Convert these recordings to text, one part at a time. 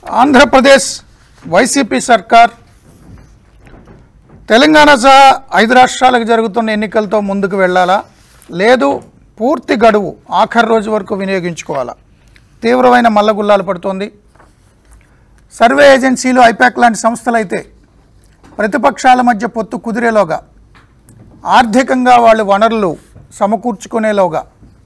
Andhra Pradesh YCP సర్కార్ తెలంగాణ సహా ఐదు రాష్ట్రాలకు జరుగుతున్న ఎన్నికలతో ముందుకు వెళ్ళాలా లేదు పూర్తి గడువు ఆఖరి రోజు వరకు వినియోగించుకోవాలా తీవ్రమైన మల్లగుల్లాలు పడుతోంది సర్వే ఏజెన్సీలు ఐపాక్ లాంటి సంస్థలు అయితే ప్రతిపక్షాల మధ్య పొత్తు కుదిరేలోగా ఆర్థికంగా వాళ్ళు వనరులు సమకూర్చుకునేలోగా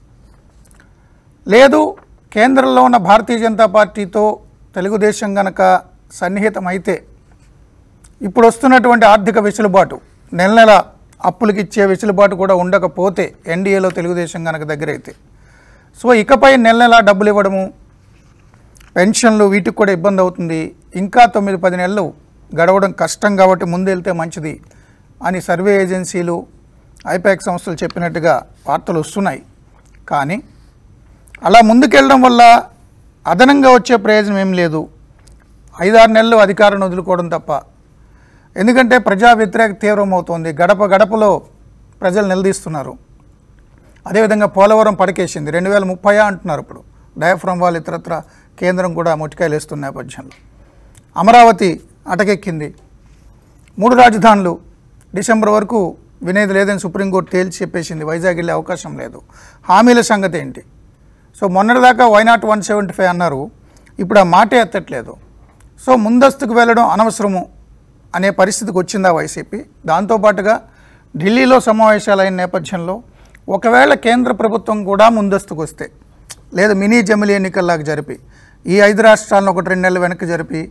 లేదు కేంద్రంలో ఉన్న భారతీయ జనతా పార్టీతో తెలుగుదేశం గనక సన్నిహితమైతే ఇప్పుడు వస్తున్నటువంటి ఆర్థిక వెసులుబాటు నెల నెల అప్పులకి ఇచ్చే వెసులుబాటు కూడా ఉండకపోతే ఎన్డీఏలో తెలుగుదేశం కనుక దగ్గర అయితే సో ఇకపై నెల నెల డబ్బులు ఇవ్వడము పెన్షన్లు వీటికి కూడా ఇబ్బంది అవుతుంది ఇంకా తొమ్మిది పది నెలలు గడవడం కష్టం కాబట్టి ముందు వెళ్తే మంచిది అని సర్వే ఏజెన్సీలు ఐపాక్ సంస్థలు చెప్పినట్టుగా వార్తలు వస్తున్నాయి కానీ అలా ముందుకెళ్ళడం వల్ల అదనంగా వచ్చే ప్రయోజనం ఏం లేదు ఐదారు నెలలు అధికారాన్ని వదులుకోవడం తప్ప ఎందుకంటే ప్రజా వ్యతిరేక తీవ్రమవుతోంది గడప గడపలో ప్రజలు నిలదీస్తున్నారు అదేవిధంగా పోలవరం పడకేసింది రెండు వేల ముప్పై అంటున్నారు ఇప్పుడు డయాఫ్రమ్ వాళ్ళు ఇతరత్ర కేంద్రం కూడా మొట్టికాయలు వేస్తున్న నేపథ్యంలో అమరావతి అటకెక్కింది మూడు రాజధానులు డిసెంబర్ వరకు వినేది లేదని సుప్రీంకోర్టు తేల్చి చెప్పేసింది వైజాగ్ వెళ్ళే అవకాశం లేదు హామీల సంగతి ఏంటి సో మొన్నటిదాకా why not one seventy five అన్నారు ఇప్పుడు ఆ మాటే ఎత్తట్లేదు సో ముందస్తుకు వెళ్ళడం అనవసరము అనే పరిస్థితికి వచ్చిందా వైసీపీ దాంతోపాటుగా ఢిల్లీలో సమావేశాలు అయిన నేపథ్యంలో ఒకవేళ కేంద్ర ప్రభుత్వం కూడా ముందస్తుకు వస్తే లేదా మినీ జమిలీ ఎన్నికల్లాగా జరిపి ఈ ఐదు రాష్ట్రాలను ఒకటి రెండు నెలలు వెనక్కి జరిపి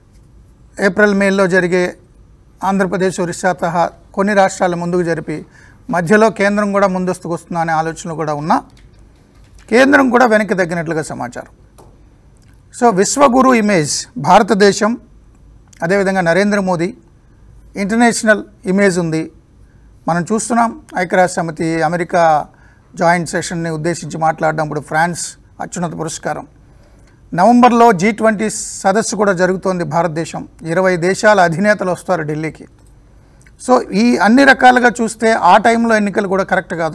ఏప్రిల్ మేలో జరిగే ఆంధ్రప్రదేశ్ ఒరిస్సా సహా కొన్ని రాష్ట్రాలు ముందుకు జరిపి మధ్యలో కేంద్రం కూడా ముందస్తుకు వస్తుందా అనే ఆలోచనలు కూడా ఉన్నా కేంద్రం కూడా వెనక్కి తగ్గినట్లుగా సమాచారం సో విశ్వగురు ఇమేజ్ భారతదేశం అదేవిధంగా నరేంద్ర మోదీ ఇంటర్నేషనల్ ఇమేజ్ ఉంది మనం చూస్తున్నాం ఐక్యరాజ్య సమితి అమెరికా జాయింట్ సెషన్ని ఉద్దేశించి మాట్లాడినప్పుడు ఫ్రాన్స్ అత్యున్నత పురస్కారం నవంబర్లో జీ ట్వంటీ సదస్సు కూడా జరుగుతోంది భారతదేశం ఇరవై దేశాల అధినేతలు వస్తారు ఢిల్లీకి సో ఈ అన్ని రకాలుగా చూస్తే ఆ టైంలో ఎన్నికలు కూడా కరెక్ట్ కాదు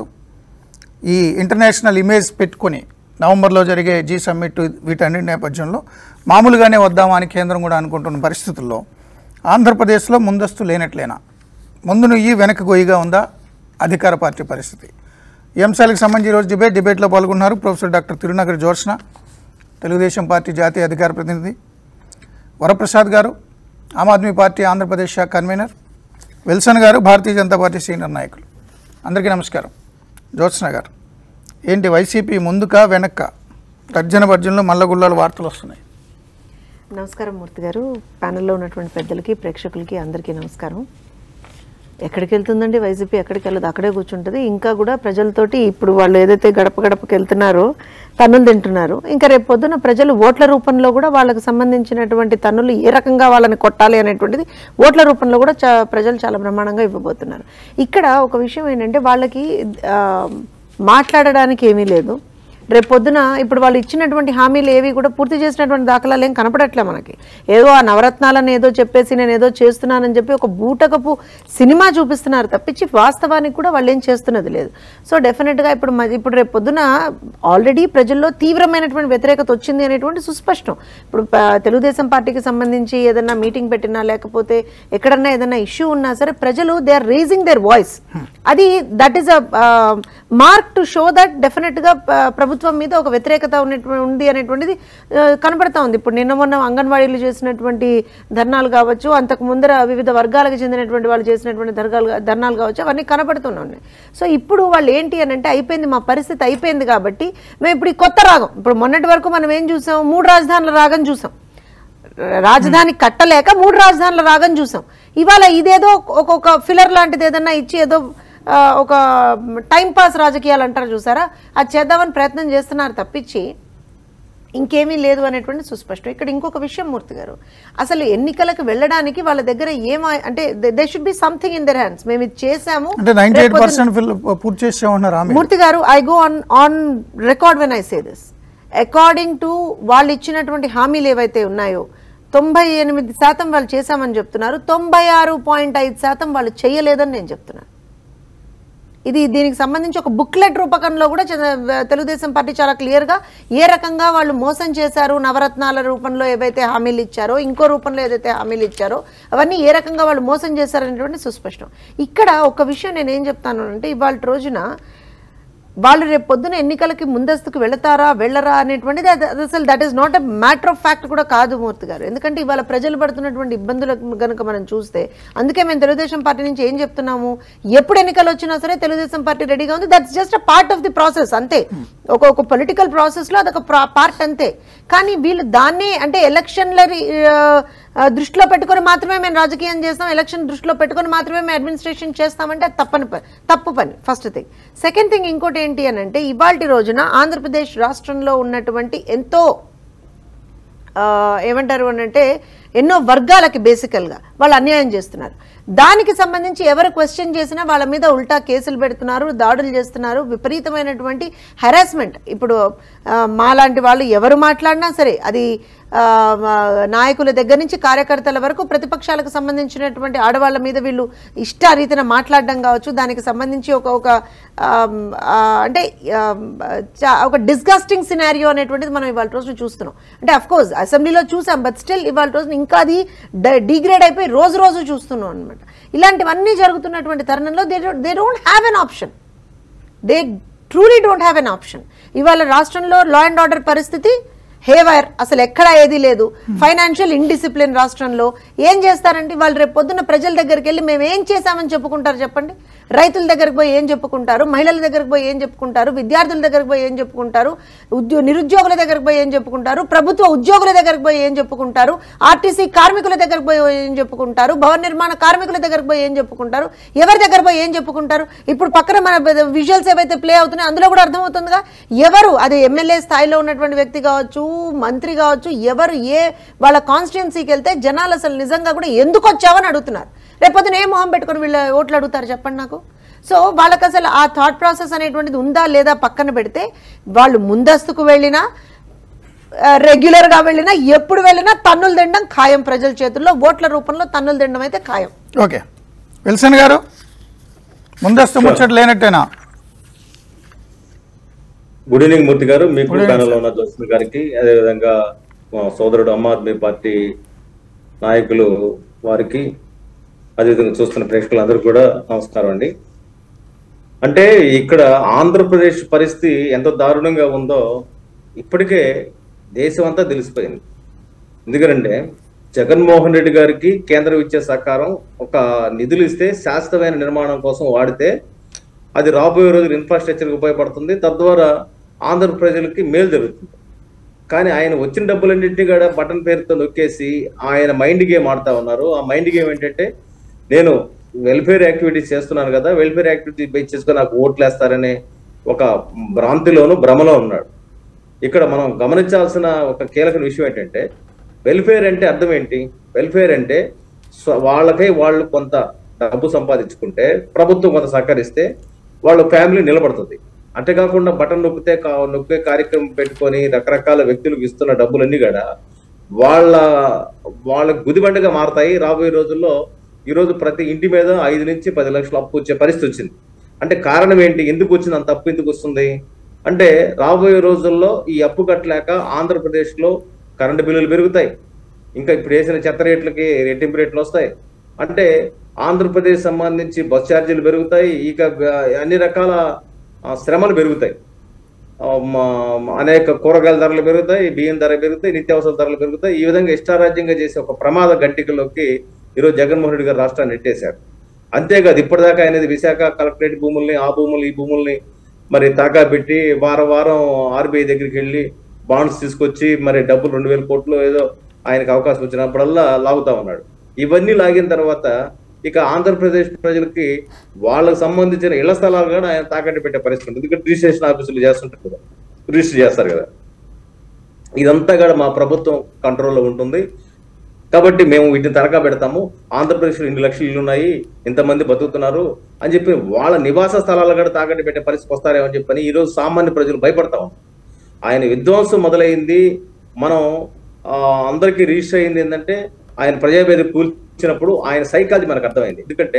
ఈ ఇంటర్నేషనల్ ఇమేజ్ పెట్టుకొని నవంబర్లో జరిగే జీ సమ్మిట్ వీటన్నిటి నేపథ్యంలో మామూలుగానే వద్దామా అని కేంద్రం కూడా అనుకుంటున్న పరిస్థితుల్లో ఆంధ్రప్రదేశ్లో ముందస్తు లేనట్లేనా ముందు నువ్వు వెనక గొయ్యిగా ఉందా అధికార పార్టీ పరిస్థితి ఈ అంశాలకు సంబంధించి ఈరోజు డిబేట్ డిబేట్లో పాల్గొన్నారు professor doctor Tirunagar Jyotsna Telugu Desam party జాతీయ అధికార ప్రతినిధి వరప్రసాద్ గారు ఆమ్ ఆద్మీ పార్టీ ఆంధ్రప్రదేశ్ శాఖ కన్వీనర్ విల్సన్ గారు భారతీయ జనతా పార్టీ సీనియర్ నాయకులు అందరికీ నమస్కారం జ్యోత్స్న గారు ఏంటి వైసీపీ ముందుకా వెనక్క తర్జన భర్జనలో మల్లగుల్లాలు వార్తలు వస్తున్నాయి నమస్కారం మూర్తి గారు ప్యానెల్లో ఉన్నటువంటి పెద్దలకి ప్రేక్షకులకి అందరికీ నమస్కారం ఎక్కడికి వెళ్తుందండి వైసీపీ ఎక్కడికి వెళ్ళదు అక్కడే కూర్చుంటుంది ఇంకా కూడా ప్రజలతోటి ఇప్పుడు వాళ్ళు ఏదైతే గడప గడపకి వెళ్తున్నారో తన్నులు తింటున్నారు ఇంకా రేపు పొద్దున ప్రజలు ఓట్ల రూపంలో కూడా వాళ్ళకి సంబంధించినటువంటి తన్నులు ఏ రకంగా వాళ్ళని కొట్టాలి అనేటువంటిది ఓట్ల రూపంలో కూడా చా ప్రజలు చాలా బ్రహ్మాండంగా ఇవ్వబోతున్నారు ఇక్కడ ఒక విషయం ఏంటంటే వాళ్ళకి ఆ, మాట్లాడడానికి ఏమీ లేదు రేపు పొద్దున ఇప్పుడు వాళ్ళు ఇచ్చినటువంటి హామీలు ఏవి కూడా పూర్తి చేసినటువంటి దాఖలాలు ఏం కనపడట్లే మనకి ఏదో ఆ నవరత్నాలను ఏదో చెప్పేసి నేను ఏదో చేస్తున్నానని చెప్పి ఒక బూటకపు సినిమా చూపిస్తున్నారు తప్పించి వాస్తవానికి కూడా వాళ్ళు ఏం చేస్తున్నది లేదు సో డెఫినెట్గా ఇప్పుడు మ- ఇప్పుడు రేపు పొద్దున ఆల్రెడీ ప్రజల్లో తీవ్రమైనటువంటి వ్యతిరేకత వచ్చింది అనేటువంటి సుస్పష్టం ఇప్పుడు ప- తెలుగుదేశం పార్టీకి సంబంధించి ఏదైనా మీటింగ్ పెట్టినా లేకపోతే ఎక్కడన్నా ఏదైనా ఇష్యూ ఉన్నా సరే ప్రజలు they are raising their voice అది that is a mark to show that డెఫినెట్గా ప్రభుత్వం మీద ఒక వ్యతిరేకత ఉన్నటువంటి ఉంది అనేటువంటిది ఆ, కనబడతా ఉంది ఇప్పుడు నిన్న మొన్న అంగన్వాడీలు చేసినటువంటి ధర్నాలు కావచ్చు అంతకు ముందర వివిధ వర్గాలకు చెందినటువంటి వాళ్ళు చేసినటువంటి ధర్గాలు ధర్నాలు కావచ్చు అవన్నీ కనబడుతున్నాయి సో ఇప్పుడు వాళ్ళు ఏంటి అని అంటే అయిపోయింది మా పరిస్థితి అయిపోయింది కాబట్టి మేము ఇప్పుడు ఈ కొత్త రాగం ఇప్పుడు మొన్నటి వరకు మనం ఏం చూసాం మూడు రాజధానుల రాగం చూసాం రాజధాని కట్టలేక మూడు రాజధానుల రాగం చూసాం ఇవాళ ఇదేదో ఒక్కొక్క ఫిలర్ లాంటిది ఏదన్నా ఇచ్చి ఏదో ఆ, ఒక టైం పాస్ రాజకీయాలు అంటారు చూసారా అది చేద్దామని ప్రయత్నం చేస్తున్నారు తప్పించి ఇంకేమీ లేదు అనేటువంటి సుస్పష్టం ఇక్కడ ఇంకొక విషయం మూర్తి గారు అసలు ఎన్నికలకు వెళ్ళడానికి వాళ్ళ దగ్గర ఏం అంటే they should be something in their hands మేము ఇది చేసాము అంటే నైంటీ ఎయిట్ రేపు పర్సెంట్ పూర్తి చేసామన్నారు ఆమె Murthy garu I go on on record when I say this according to వాళ్ళు ఇచ్చినటువంటి హామీలు ఏవైతే ఉన్నాయో తొంభై ఎనిమిది శాతం వాళ్ళు చేశామని చెప్తున్నారు తొంభై ఆరు పాయింట్ ఐదు శాతం వాళ్ళు చేయలేదని నేను చెప్తున్నాను ఇది దీనికి సంబంధించి ఒక బుక్లెట్ రూపకంలో కూడా చంద్ర- తెలుగుదేశం పార్టీ చాలా క్లియర్గా ఏ రకంగా వాళ్ళు మోసం చేశారు నవరత్నాల రూపంలో ఏవైతే హామీలు ఇచ్చారో ఇంకో రూపంలో ఏదైతే హామీలు ఇచ్చారో అవన్నీ ఏ రకంగా వాళ్ళు మోసం చేశారనేటువంటి సుస్పష్టం ఇక్కడ ఒక విషయం నేను ఏం చెప్తాను అంటే ఇవాళ రోజున వాళ్ళు రేపు పొద్దున ఎన్నికలకి ముందస్తుకు వెళతారా వెళ్ళరా అనేటువంటిది అది- అది అసలు that is not a matter of fact కూడా కాదు మూర్తి గారు ఎందుకంటే ఇవాళ ప్రజలు పడుతున్నటువంటి ఇబ్బందులు కనుక మనం చూస్తే అందుకే మేము తెలుగుదేశం పార్టీ నుంచి ఏం చెప్తున్నాము ఎప్పుడు ఎన్నికలు వచ్చినా సరే తెలుగుదేశం పార్టీ రెడీగా ఉంది that's just a part of the process అంతే ఒక ఒక పొలిటికల్ ప్రాసెస్లో అదొక పార్ట్ అంతే కానీ వీళ్ళు దాన్ని అంటే ఎలక్షన్ల ఆ, దృష్టిలో పెట్టుకొని మాత్రమే మేము రాజకీయం చేస్తాం ఎలక్షన్ దృష్టిలో పెట్టుకొని మాత్రమే మేము అడ్మినిస్ట్రేషన్ చేస్తామంటే అది తప్పని పని తప్పు పని ఫస్ట్ థింగ్ సెకండ్ థింగ్ ఇంకోటి ఏంటి అని అంటే ఇవాళ రోజున ఆంధ్రప్రదేశ్ రాష్ట్రంలో ఉన్నటువంటి ఎంతో ఆ, ఏమంటారు అని అంటే ఎన్నో వర్గాలకి బేసికల్గా వాళ్ళు అన్యాయం చేస్తున్నారు దానికి సంబంధించి ఎవరు క్వశ్చన్ చేసినా వాళ్ళ మీద ఉల్టా కేసులు పెడుతున్నారు దాడులు చేస్తున్నారు విపరీతమైనటువంటి హెరాస్మెంట్ ఇప్పుడు ఆ, మాలాంటి వాళ్ళు ఎవరు మాట్లాడినా సరే అది ఆ, ఆ, నాయకుల దగ్గర నుంచి కార్యకర్తల వరకు ప్రతిపక్షాలకు సంబంధించినటువంటి ఆడవాళ్ళ మీద వీళ్ళు ఇష్టారీతిన మాట్లాడడం కావచ్చు దానికి సంబంధించి ఒక ఒక ఆమ్, ఆ, అంటే ఆమ్, చా- ఒక డిస్గస్టింగ్ సినారియో అనేటువంటిది మనం ఇవాళ రోజున చూస్తున్నాం అంటే అఫ్ కోర్స్ అసెంబ్లీలో చూసాం బట్ స్టిల్ ఇవాళ రోజున ఇంకా అది డిగ్రేడ్ అయిపోయి రోజు రోజు చూస్తున్నాం అనమాట ఇలాంటివన్నీ జరుగుతున్నటువంటి తరుణంలో they they don't have an option they truly don't have an option ఇవాళ రాష్ట్రంలో లా అండ్ ఆర్డర్ పరిస్థితి హేవైర్ అసలు ఎక్కడా ఏదీ లేదు ఫైనాన్షియల్ ఇండిసిప్లిన్ రాష్ట్రంలో ఏం చేస్తారంటే వాళ్ళు రేపు పొద్దున్న ప్రజల దగ్గరికి వెళ్ళి మేము ఏం చేశామని చెప్పుకుంటారు చెప్పండి రైతుల దగ్గరికి పోయి ఏం చెప్పుకుంటారు మహిళల దగ్గరికి పోయి ఏం చెప్పుకుంటారు విద్యార్థుల దగ్గరికి పోయి ఏం చెప్పుకుంటారు ఉద్యో నిరుద్యోగుల దగ్గరికి పోయి ఏం చెప్పుకుంటారు ప్రభుత్వ ఉద్యోగుల దగ్గరికి పోయి ఏం చెప్పుకుంటారు ఆర్టీసీ కార్మికుల దగ్గరికి పోయి ఏం చెప్పుకుంటారు భవన నిర్మాణ కార్మికుల దగ్గరికి పోయి ఏం చెప్పుకుంటారు ఎవరి దగ్గర పోయి ఏం చెప్పుకుంటారు ఇప్పుడు పక్కన మన విజువల్స్ ఏవైతే ప్లే అవుతున్నాయో అందులో కూడా అర్థమవుతుందిగా ఎవరు అది ఎమ్మెల్యే స్థాయిలో ఉన్నటువంటి వ్యక్తి కావచ్చు మంత్రి కావచ్చు ఎవరు ఏ వాళ్ళ కాన్స్టిట్యున్సీకి వెళ్తే జనాలు అసలు నిజంగా కూడా ఎందుకు వచ్చావని అడుగుతున్నారు రేపొద్దున ఏ మొహం పెట్టుకొని వీళ్ళ ఓట్లు అడుగుతారు చెప్పండి నాకు సో వాళ్ళకి అసలు ఆ థాట్ ప్రాసెస్ అనేటువంటిది ఉందా లేదా పక్కన పెడితే వాళ్ళు ముందస్తుకు వెళ్ళినా ఆ, రెగ్యులర్గా వెళ్ళినా ఎప్పుడు వెళ్ళినా తన్నులు తినడం ఖాయం ప్రజల చేతుల్లో ఓట్ల రూపంలో తన్నులు తినడం అయితే ఖాయం ఓకే విల్సన్ గారు ముందస్తు ముచ్చట లేనట్టేనా గుడ్ ఈవినింగ్ మూర్తి గారు మీకు ప్యానల్ ఉన్న జోస్మి గారికి అదేవిధంగా మా సోదరుడు ఆమ్ ఆద్మీ పార్టీ నాయకులు వారికి అదేవిధంగా చూస్తున్న ప్రేక్షకులందరూ కూడా నమస్కారం అండి అంటే ఇక్కడ ఆంధ్రప్రదేశ్ పరిస్థితి ఎంత దారుణంగా ఉందో ఇప్పటికే దేశం అంతా తెలిసిపోయింది ఎందుకంటే జగన్మోహన్ రెడ్డి గారికి కేంద్రం ఇచ్చే సహకారం ఒక నిధులు ఇస్తే శాశ్వతమైన నిర్మాణం కోసం వాడితే అది రాబోయే రోజులు ఇన్ఫ్రాస్ట్రక్చర్కి ఉపయోగపడుతుంది తద్వారా ఆంధ్ర ప్రజలకి మేలు జరుగుతుంది కానీ ఆయన వచ్చిన డబ్బులన్నింటినీ కూడా బటన్ పేరుతో నొక్కేసి ఆయన మైండ్ గేమ్ ఆడుతా ఉన్నారు ఆ మైండ్ గేమ్ ఏంటంటే నేను వెల్ఫేర్ యాక్టివిటీస్ చేస్తున్నాను కదా వెల్ఫేర్ యాక్టివిటీ బేస్ చేసుకొని నాకు ఓట్లు వేస్తారనే ఒక భ్రాంతిలోను భ్రమలో ఉన్నాడు ఇక్కడ మనం గమనించాల్సిన ఒక కీలక విషయం ఏంటంటే వెల్ఫేర్ అంటే అర్థం ఏంటి వెల్ఫేర్ అంటే స్వ- వాళ్ళకై వాళ్ళు కొంత డబ్బు సంపాదించుకుంటే ప్రభుత్వం కొంత సహకరిస్తే వాళ్ళ ఫ్యామిలీ నిలబడుతుంది అంతేకాకుండా బటన్ నొక్కితే కా- నొక్కే కార్యక్రమం పెట్టుకొని రకరకాల వ్యక్తులకు ఇస్తున్న డబ్బులన్నీ కూడా వాళ్ళ వాళ్ళ గుదిబండగా మారతాయి రాబోయే రోజుల్లో ఈ రోజు ప్రతి ఇంటి మీద ఐదు నుంచి పది లక్షలు అప్పు వచ్చే పరిస్థితి వచ్చింది అంటే కారణం ఏంటి ఎందుకు వచ్చింది అంత అప్పు ఎందుకు వస్తుంది అంటే రాబోయే రోజుల్లో ఈ అప్పు కట్టలేక ఆంధ్రప్రదేశ్ లో కరెంటు బిల్లులు పెరుగుతాయి ఇంకా ఇప్పుడు వేసిన చెత్త రేట్లకి రెట్టింపు రేట్లు వస్తాయి అంటే ఆంధ్రప్రదేశ్ సంబంధించి బస్ ఛార్జీలు పెరుగుతాయి ఇక గ- అన్ని రకాల ఆ, శ్రమలు పెరుగుతాయి ఆ, మా- అనేక కూరగాయల ధరలు పెరుగుతాయి బియ్యం ధర పెరుగుతాయి నిత్యావసర ధరలు పెరుగుతాయి ఈ విధంగా ఇష్టారాజ్యంగా చేసే ఒక ప్రమాద గంటికలోకి ఈరోజు జగన్మోహన్ రెడ్డి గారు రాష్ట్రాన్ని నెట్టేశారు అంతేకాదు ఇప్పటిదాకా అనేది విశాఖ కలెక్టరేట్ భూముల్ని ఆ భూములు ఈ భూముల్ని మరి తాకా పెట్టి వారం వారం ఆర్బీఐ దగ్గరికి వెళ్ళి బాండ్స్ తీసుకొచ్చి మరి డబ్బులు రెండు వేల కోట్లు ఏదో ఆయనకు అవకాశం వచ్చినప్పుడల్లా లాగుతా ఉన్నాడు ఇవన్నీ లాగిన తర్వాత ఇక ఆంధ్రప్రదేశ్ ప్రజలకి వాళ్ళకి సంబంధించిన ఇళ్ల స్థలాలు కూడా ఆయన తాకట్టు పెట్టే పరిస్థితి ఉంటుంది ఎందుకంటే రిజిస్ట్రేషన్ ఆఫీసులు చేస్తుంటారు కదా రిజిస్టర్ చేస్తారు కదా ఇదంతా కూడా మా ప్రభుత్వం కంట్రోల్లో ఉంటుంది కాబట్టి మేము వీటిని తరగా పెడతాము ఆంధ్రప్రదేశ్లో ఇన్ని లక్షలు ఇల్లు ఉన్నాయి ఇంతమంది బతుకుతున్నారు అని చెప్పి వాళ్ళ నివాస స్థలాలు కూడా తాకట్టు పెట్టే పరిస్థితి వస్తారేమో అని చెప్పని ఈ రోజు సామాన్య ప్రజలు భయపడతా ఉన్నారు ఆయన విధ్వంసం మొదలైంది మనం ఆ, అందరికీ రిజిస్టర్ అయింది ఏంటంటే ఆయన ప్రజావేదిక కూల్చినప్పుడు ఆయన సైకాలజీ మనకు అర్థమైంది ఎందుకంటే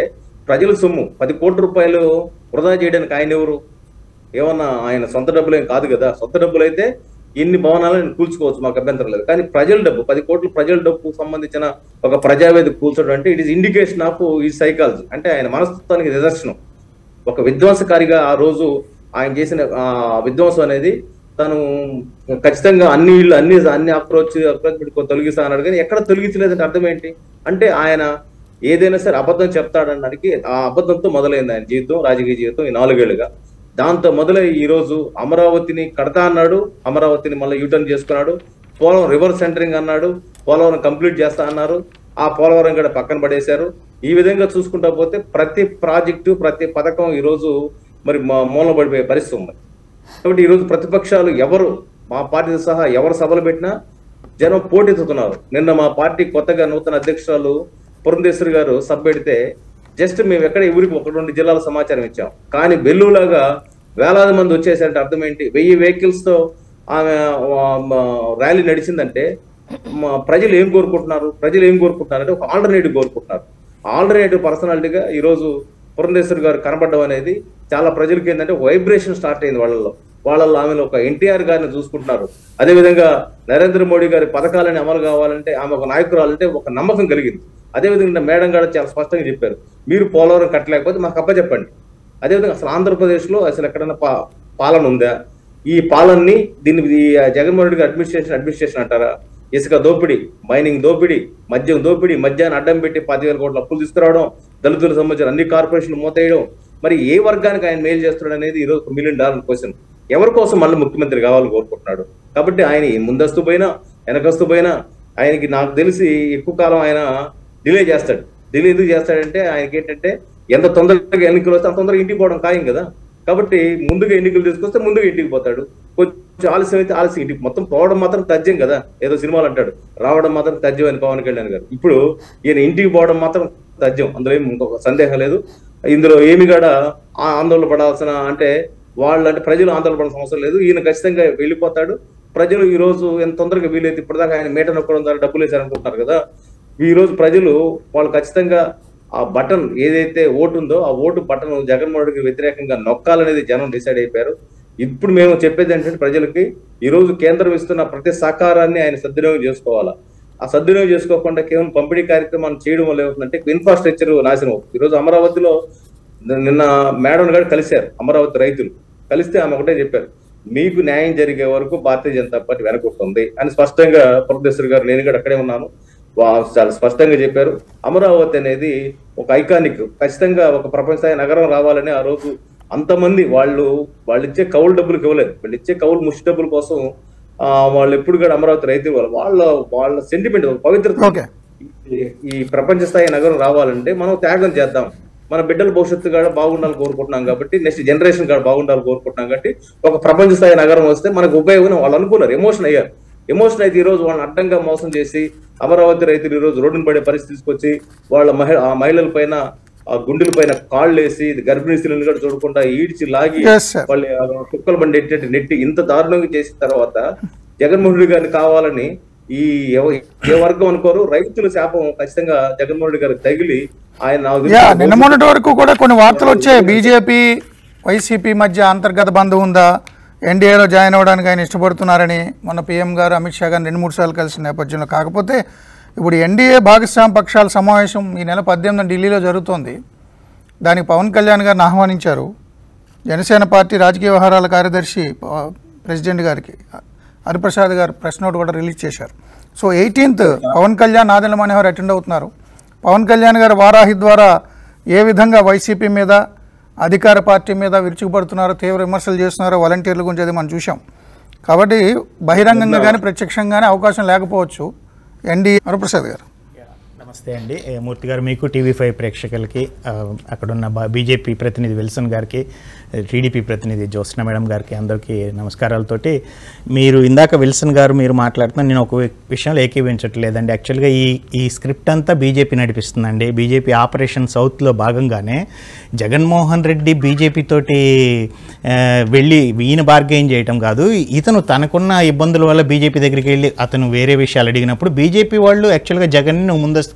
ప్రజల సొమ్ము పది కోట్ల రూపాయలు వృధా చేయడానికి ఆయన ఎవరు ఏమన్నా ఆయన సొంత డబ్బులు ఏం కాదు కదా సొంత డబ్బులు అయితే ఎన్ని భవనాలను కూల్చుకోవచ్చు మాకు అభ్యంతరం లేదు కానీ ప్రజల డబ్బు పది కోట్ల ప్రజల డబ్బు సంబంధించిన ఒక ప్రజావేదిక కూల్చడం అంటే ఇట్ ఈస్ ఇండికేషన్ ఆఫ్ ఈ సైకాలజీ అంటే ఆయన మనస్తత్వానికి నిదర్శనం ఒక విధ్వంసకారిగా ఆ రోజు ఆయన చేసిన ఆ విధ్వంసం అనేది తను ఖచ్చితంగా అన్ని ఇళ్ళు అన్ని అన్ని అప్రోచ్ అప్రోచ్ పెట్టుకొని తొలగిస్తా అన్నాడు కానీ ఎక్కడ తొలగించలేదంటే అర్థం ఏంటి అంటే ఆయన ఏదైనా సరే అబద్ధం చెప్తాడనడానికి ఆ అబద్ధంతో మొదలైంది ఆయన జీవితం రాజకీయ జీవితం ఈ నాలుగేళ్లుగా దాంతో మొదలై ఈ రోజు అమరావతిని కడతా అన్నాడు అమరావతిని మళ్ళీ యూటర్న్ చేసుకున్నాడు పోలవరం రివర్స్ సెంటరింగ్ అన్నాడు పోలవరం కంప్లీట్ చేస్తా అన్నారు ఆ పోలవరం కూడా పక్కన పడేశారు ఈ విధంగా చూసుకుంటా పోతే ప్రతి ప్రాజెక్టు ప్రతి పథకం ఈ రోజు మరి మా మూల పడిపోయే పరిస్థితి ఉంది కాబట్టి ఈ రోజు ప్రతిపక్షాలు ఎవరు మా పార్టీతో సహా ఎవరు సభలు పెట్టినా జనం పోటెత్తుతున్నారు నిన్న మా పార్టీ కొత్తగా నూతన అధ్యక్షురాలు పురంధేశ్వరి గారు సభ పెడితే జస్ట్ మేము ఎక్కడ ఊరికి ఒక రెండు జిల్లాల సమాచారం ఇచ్చాం కానీ బెల్లులాగా వేలాది మంది వచ్చేసరికి అర్థం ఏంటి వెయ్యి వెహికల్స్ తో ఆమె ఆ, మ, ర్యాలీ నడిచిందంటే మా ప్రజలు ఏం కోరుకుంటున్నారు ప్రజలు ఏం కోరుకుంటున్నారు అంటే ఒక ఆల్టర్నేటివ్ కోరుకుంటున్నారు ఆల్టర్నేటివ్ పర్సనాలిటీగా ఈ రోజు పురంధేశ్వరి గారు కనబడడం అనేది చాలా ప్రజలకి ఏంటంటే వైబ్రేషన్ స్టార్ట్ అయింది వాళ్ళలో వాళ్ళలో ఆమెలో ఒక ఎన్టీఆర్ గారిని చూసుకుంటున్నారు అదేవిధంగా నరేంద్ర మోడీ గారి పథకాలని అమలు కావాలంటే ఆమె ఒక నాయకురాలంటే ఒక నమ్మకం కలిగింది అదేవిధంగా మేడం గారు చాలా స్పష్టంగా చెప్పారు మీరు పోలవరం కట్టలేకపోతే మాకు అప్ప చెప్పండి అదేవిధంగా అసలు ఆంధ్రప్రదేశ్ లో అసలు ఎక్కడైనా పా- పాలన ఉందా ఈ పాలనని దీన్ని ఈ జగన్మోహన్ రెడ్డి గారి అడ్మినిస్ట్రేషన్ అడ్మినిస్ట్రేషన్ అంటారా ఇసుక దోపిడీ మైనింగ్ దోపిడీ మద్యం దోపిడీ మద్యాన్ని అడ్డం పెట్టి పదివేల కోట్ల అప్పులు తీసుకురావడం దళితులకు సంబంధించిన అన్ని కార్పొరేషన్లు మూతేయడం మరి ఏ వర్గానికి ఆయన మేలు చేస్తున్నాడు అనేది ఈ రోజు ఒక మిలియన్ డాలర్ క్వశ్చన్ ఎవరి కోసం మళ్ళీ ముఖ్యమంత్రి కావాలని కోరుకుంటున్నాడు కాబట్టి ఆయన ఈ ముందస్తు పోయినా వెనకస్తు పోయినా ఆయనకి నాకు తెలిసి ఎక్కువ కాలం ఆయన డిలే చేస్తాడు డిలే ఎందుకు చేస్తాడంటే ఆయనకి ఏంటంటే ఎంత తొందరగా ఎన్నికలు వస్తే అంత తొందరగా ఇంటికి పోవడం ఖాయం కదా కాబట్టి ముందుగా ఎన్నికలు తీసుకొస్తే ముందుగా ఇంటికి పోతాడు కొంచెం ఆలస్యం అయితే ఆలస్యం ఇంటికి మొత్తం పోవడం మాత్రం తథ్యం కదా ఏదో సినిమాలు అంటాడు రావడం మాత్రం తథ్యం అని పవన్ కళ్యాణ్ గారు ఇప్పుడు ఈయన ఇంటికి పోవడం మాత్రం తథ్యం అందులో ఏం ఇంకొక సందేహం లేదు ఇందులో ఏమి కూడా ఆ ఆందోళన పడాల్సిన అంటే వాళ్ళు అంటే ప్రజలు ఆందోళన పడాల్సిన అవసరం లేదు ఈయన ఖచ్చితంగా వెళ్ళిపోతాడు ప్రజలు ఈ రోజు ఎంత తొందరగా వీలైతే ఇప్పటిదాకా ఆయన మీట నొక్కడం ద్వారా డబ్బులు వేశారనుకుంటున్నారు కదా ఈ రోజు ప్రజలు వాళ్ళు ఖచ్చితంగా ఆ బటన్ ఏదైతే ఓటు ఉందో ఆ ఓటు బటన్ జగన్మోహన్ రెడ్డికి వ్యతిరేకంగా నొక్కాలనేది జనం డిసైడ్ అయిపోయారు ఇప్పుడు మేము చెప్పేది ఏంటంటే ప్రజలకి ఈ రోజు కేంద్రం ఇస్తున్న ప్రతి సహకారాన్ని ఆయన సద్వినియోగం చేసుకోవాలా ఆ సద్వినియోగం చేసుకోకుండా కేవలం పంపిణీ కార్యక్రమాన్ని చేయడం వల్ల ఏమవుతుందంటే ఇన్ఫ్రాస్ట్రక్చర్ నాశనం అవుతుంది ఈ రోజు అమరావతిలో నిన్న మేడం గారు కలిశారు అమరావతి రైతులు కలిస్తే ఆమె ఒకటే చెప్పారు మీకు న్యాయం జరిగే వరకు భారతీయ జనతా పార్టీ వెనకుంటుంది అని స్పష్టంగా ప్రొఫెసర్ గారు నేను కూడా అక్కడే ఉన్నాను వా- చాలా స్పష్టంగా చెప్పారు అమరావతి అనేది ఒక ఐకానిక్ ఖచ్చితంగా ఒక ప్రపంచ స్థాయి నగరం రావాలని ఆ రోజు అంతమంది వాళ్ళు వాళ్ళు ఇచ్చే కౌలు డబ్బులకు ఇవ్వలేదు వాళ్ళు ఇచ్చే కౌలు ముష్టి డబ్బుల కోసం ఆ, వాళ్ళు ఎప్పుడు కూడా అమరావతి రైతు వాళ్ళు వాళ్ళ వాళ్ళ సెంటిమెంట్ పవిత్రత ఓకే ఈ- ఈ ప్రపంచ స్థాయి నగరం రావాలంటే మనం త్యాగం చేద్దాం మన బిడ్డల భవిష్యత్తు కూడా బాగుండాలని కోరుకుంటున్నాం కాబట్టి నెక్స్ట్ జనరేషన్ కూడా బాగుండాలని కోరుకుంటున్నాం కాబట్టి ఒక ప్రపంచ స్థాయి నగరం వస్తే మనకు ఉపయోగం అని వాళ్ళు అనుకున్నారు ఎమోషన్ అయ్యారు ఎమోషన్ అయితే ఈ రోజు వాళ్ళని అడ్డంగా మోసం చేసి అమరావతి రైతులు ఈ రోజు రోడ్డును పడే పరిస్థితి తీసుకొచ్చి వాళ్ళ మహి ఆ మహిళల పైన ఆ గుండెల పైన కాళ్ళు వేసి గర్భిణీ స్త్రీలను కూడా చూడకుండా ఈడ్చి లాగి Yes, sir. వాళ్ళు ఆ కుక్కల బండి ఎట్టి నెట్టి ఇంత దారుణంగా చేసిన తర్వాత జగన్మోహన్ రెడ్డి గారిని కావాలని ఈ ఎవ- ఏ వర్గం అనుకోరు రైతుల శాపం ఖచ్చితంగా జగన్మోహన్ రెడ్డి గారికి తగిలి ఆయన నాకు తెలిసి యా నిన్న మొన్నటి వరకు కూడా కొన్ని వార్తలు వచ్చాయి బీజేపీ వైసీపీ మధ్య అంతర్గత బంధం ఉందా ఎన్డీఏలో జాయిన్ అవ్వడానికి ఆయన ఇష్టపడుతున్నారని మొన్న పీఎం గారు అమిత్ షా గారు రెండు మూడు సార్లు కలిసిన నేపథ్యంలో కాకపోతే ఇప్పుడు ఎన్డీఏ భాగస్వామ్య పక్షాల సమావేశం ఈ నెల పద్దెనిమిది ఢిల్లీలో జరుగుతోంది దానికి పవన్ కళ్యాణ్ గారిని ఆహ్వానించారు జనసేన పార్టీ రాజకీయ వ్యవహారాల కార్యదర్శి ఆ, ప్రెసిడెంట్ గారికి హరిప్రసాద్ గారు ప్రెస్ నోట్ కూడా రిలీజ్ చేశారు so eighteenth Pawan Kalyan Nadendla Manohar attend అవుతున్నారు పవన్ కళ్యాణ్ గారు వారాహి ద్వారా ఏ విధంగా వైసీపీ మీద అధికార పార్టీ మీద విరుచుకుపడుతున్నారో తీవ్ర విమర్శలు చేస్తున్నారో వాలంటీర్ల గురించి అది మనం చూసాం కాబట్టి బహిరంగంగా కానీ ప్రత్యక్షంగానే అవకాశం లేకపోవచ్చు ఎన్డీ హరిప్రసాద్ గారు నమస్తే అండి ఏ, మూర్తి గారు మీకు టీవీ ఫైవ్ ప్రేక్షకులకి ఆ, అక్కడున్న బా- బీజేపీ ప్రతినిధి విల్సన్ గారికి టీడీపీ ప్రతినిధి జ్యోత్స్న మేడం గారికి అందరికీ నమస్కారాలతోటి మీరు ఇందాక విల్సన్ గారు మీరు మాట్లాడుతున్న నేను ఒక వి- విషయంలో ఏకీవించట్లేదండి యాక్చువల్గా ఈ ఈ స్క్రిప్ట్ అంతా బీజేపీ నడిపిస్తుందండి బీజేపీ ఆపరేషన్ సౌత్లో భాగంగానే జగన్మోహన్ రెడ్డి బీజేపీ తోటి ఆ, వెళ్ళి ఈయన బార్గెయిన్ చేయటం కాదు ఇతను తనకున్న ఇబ్బందుల వల్ల బీజేపీ దగ్గరికి వెళ్ళి అతను వేరే విషయాలు అడిగినప్పుడు బీజేపీ వాళ్ళు యాక్చువల్గా జగన్ నువ్వు ముందస్తు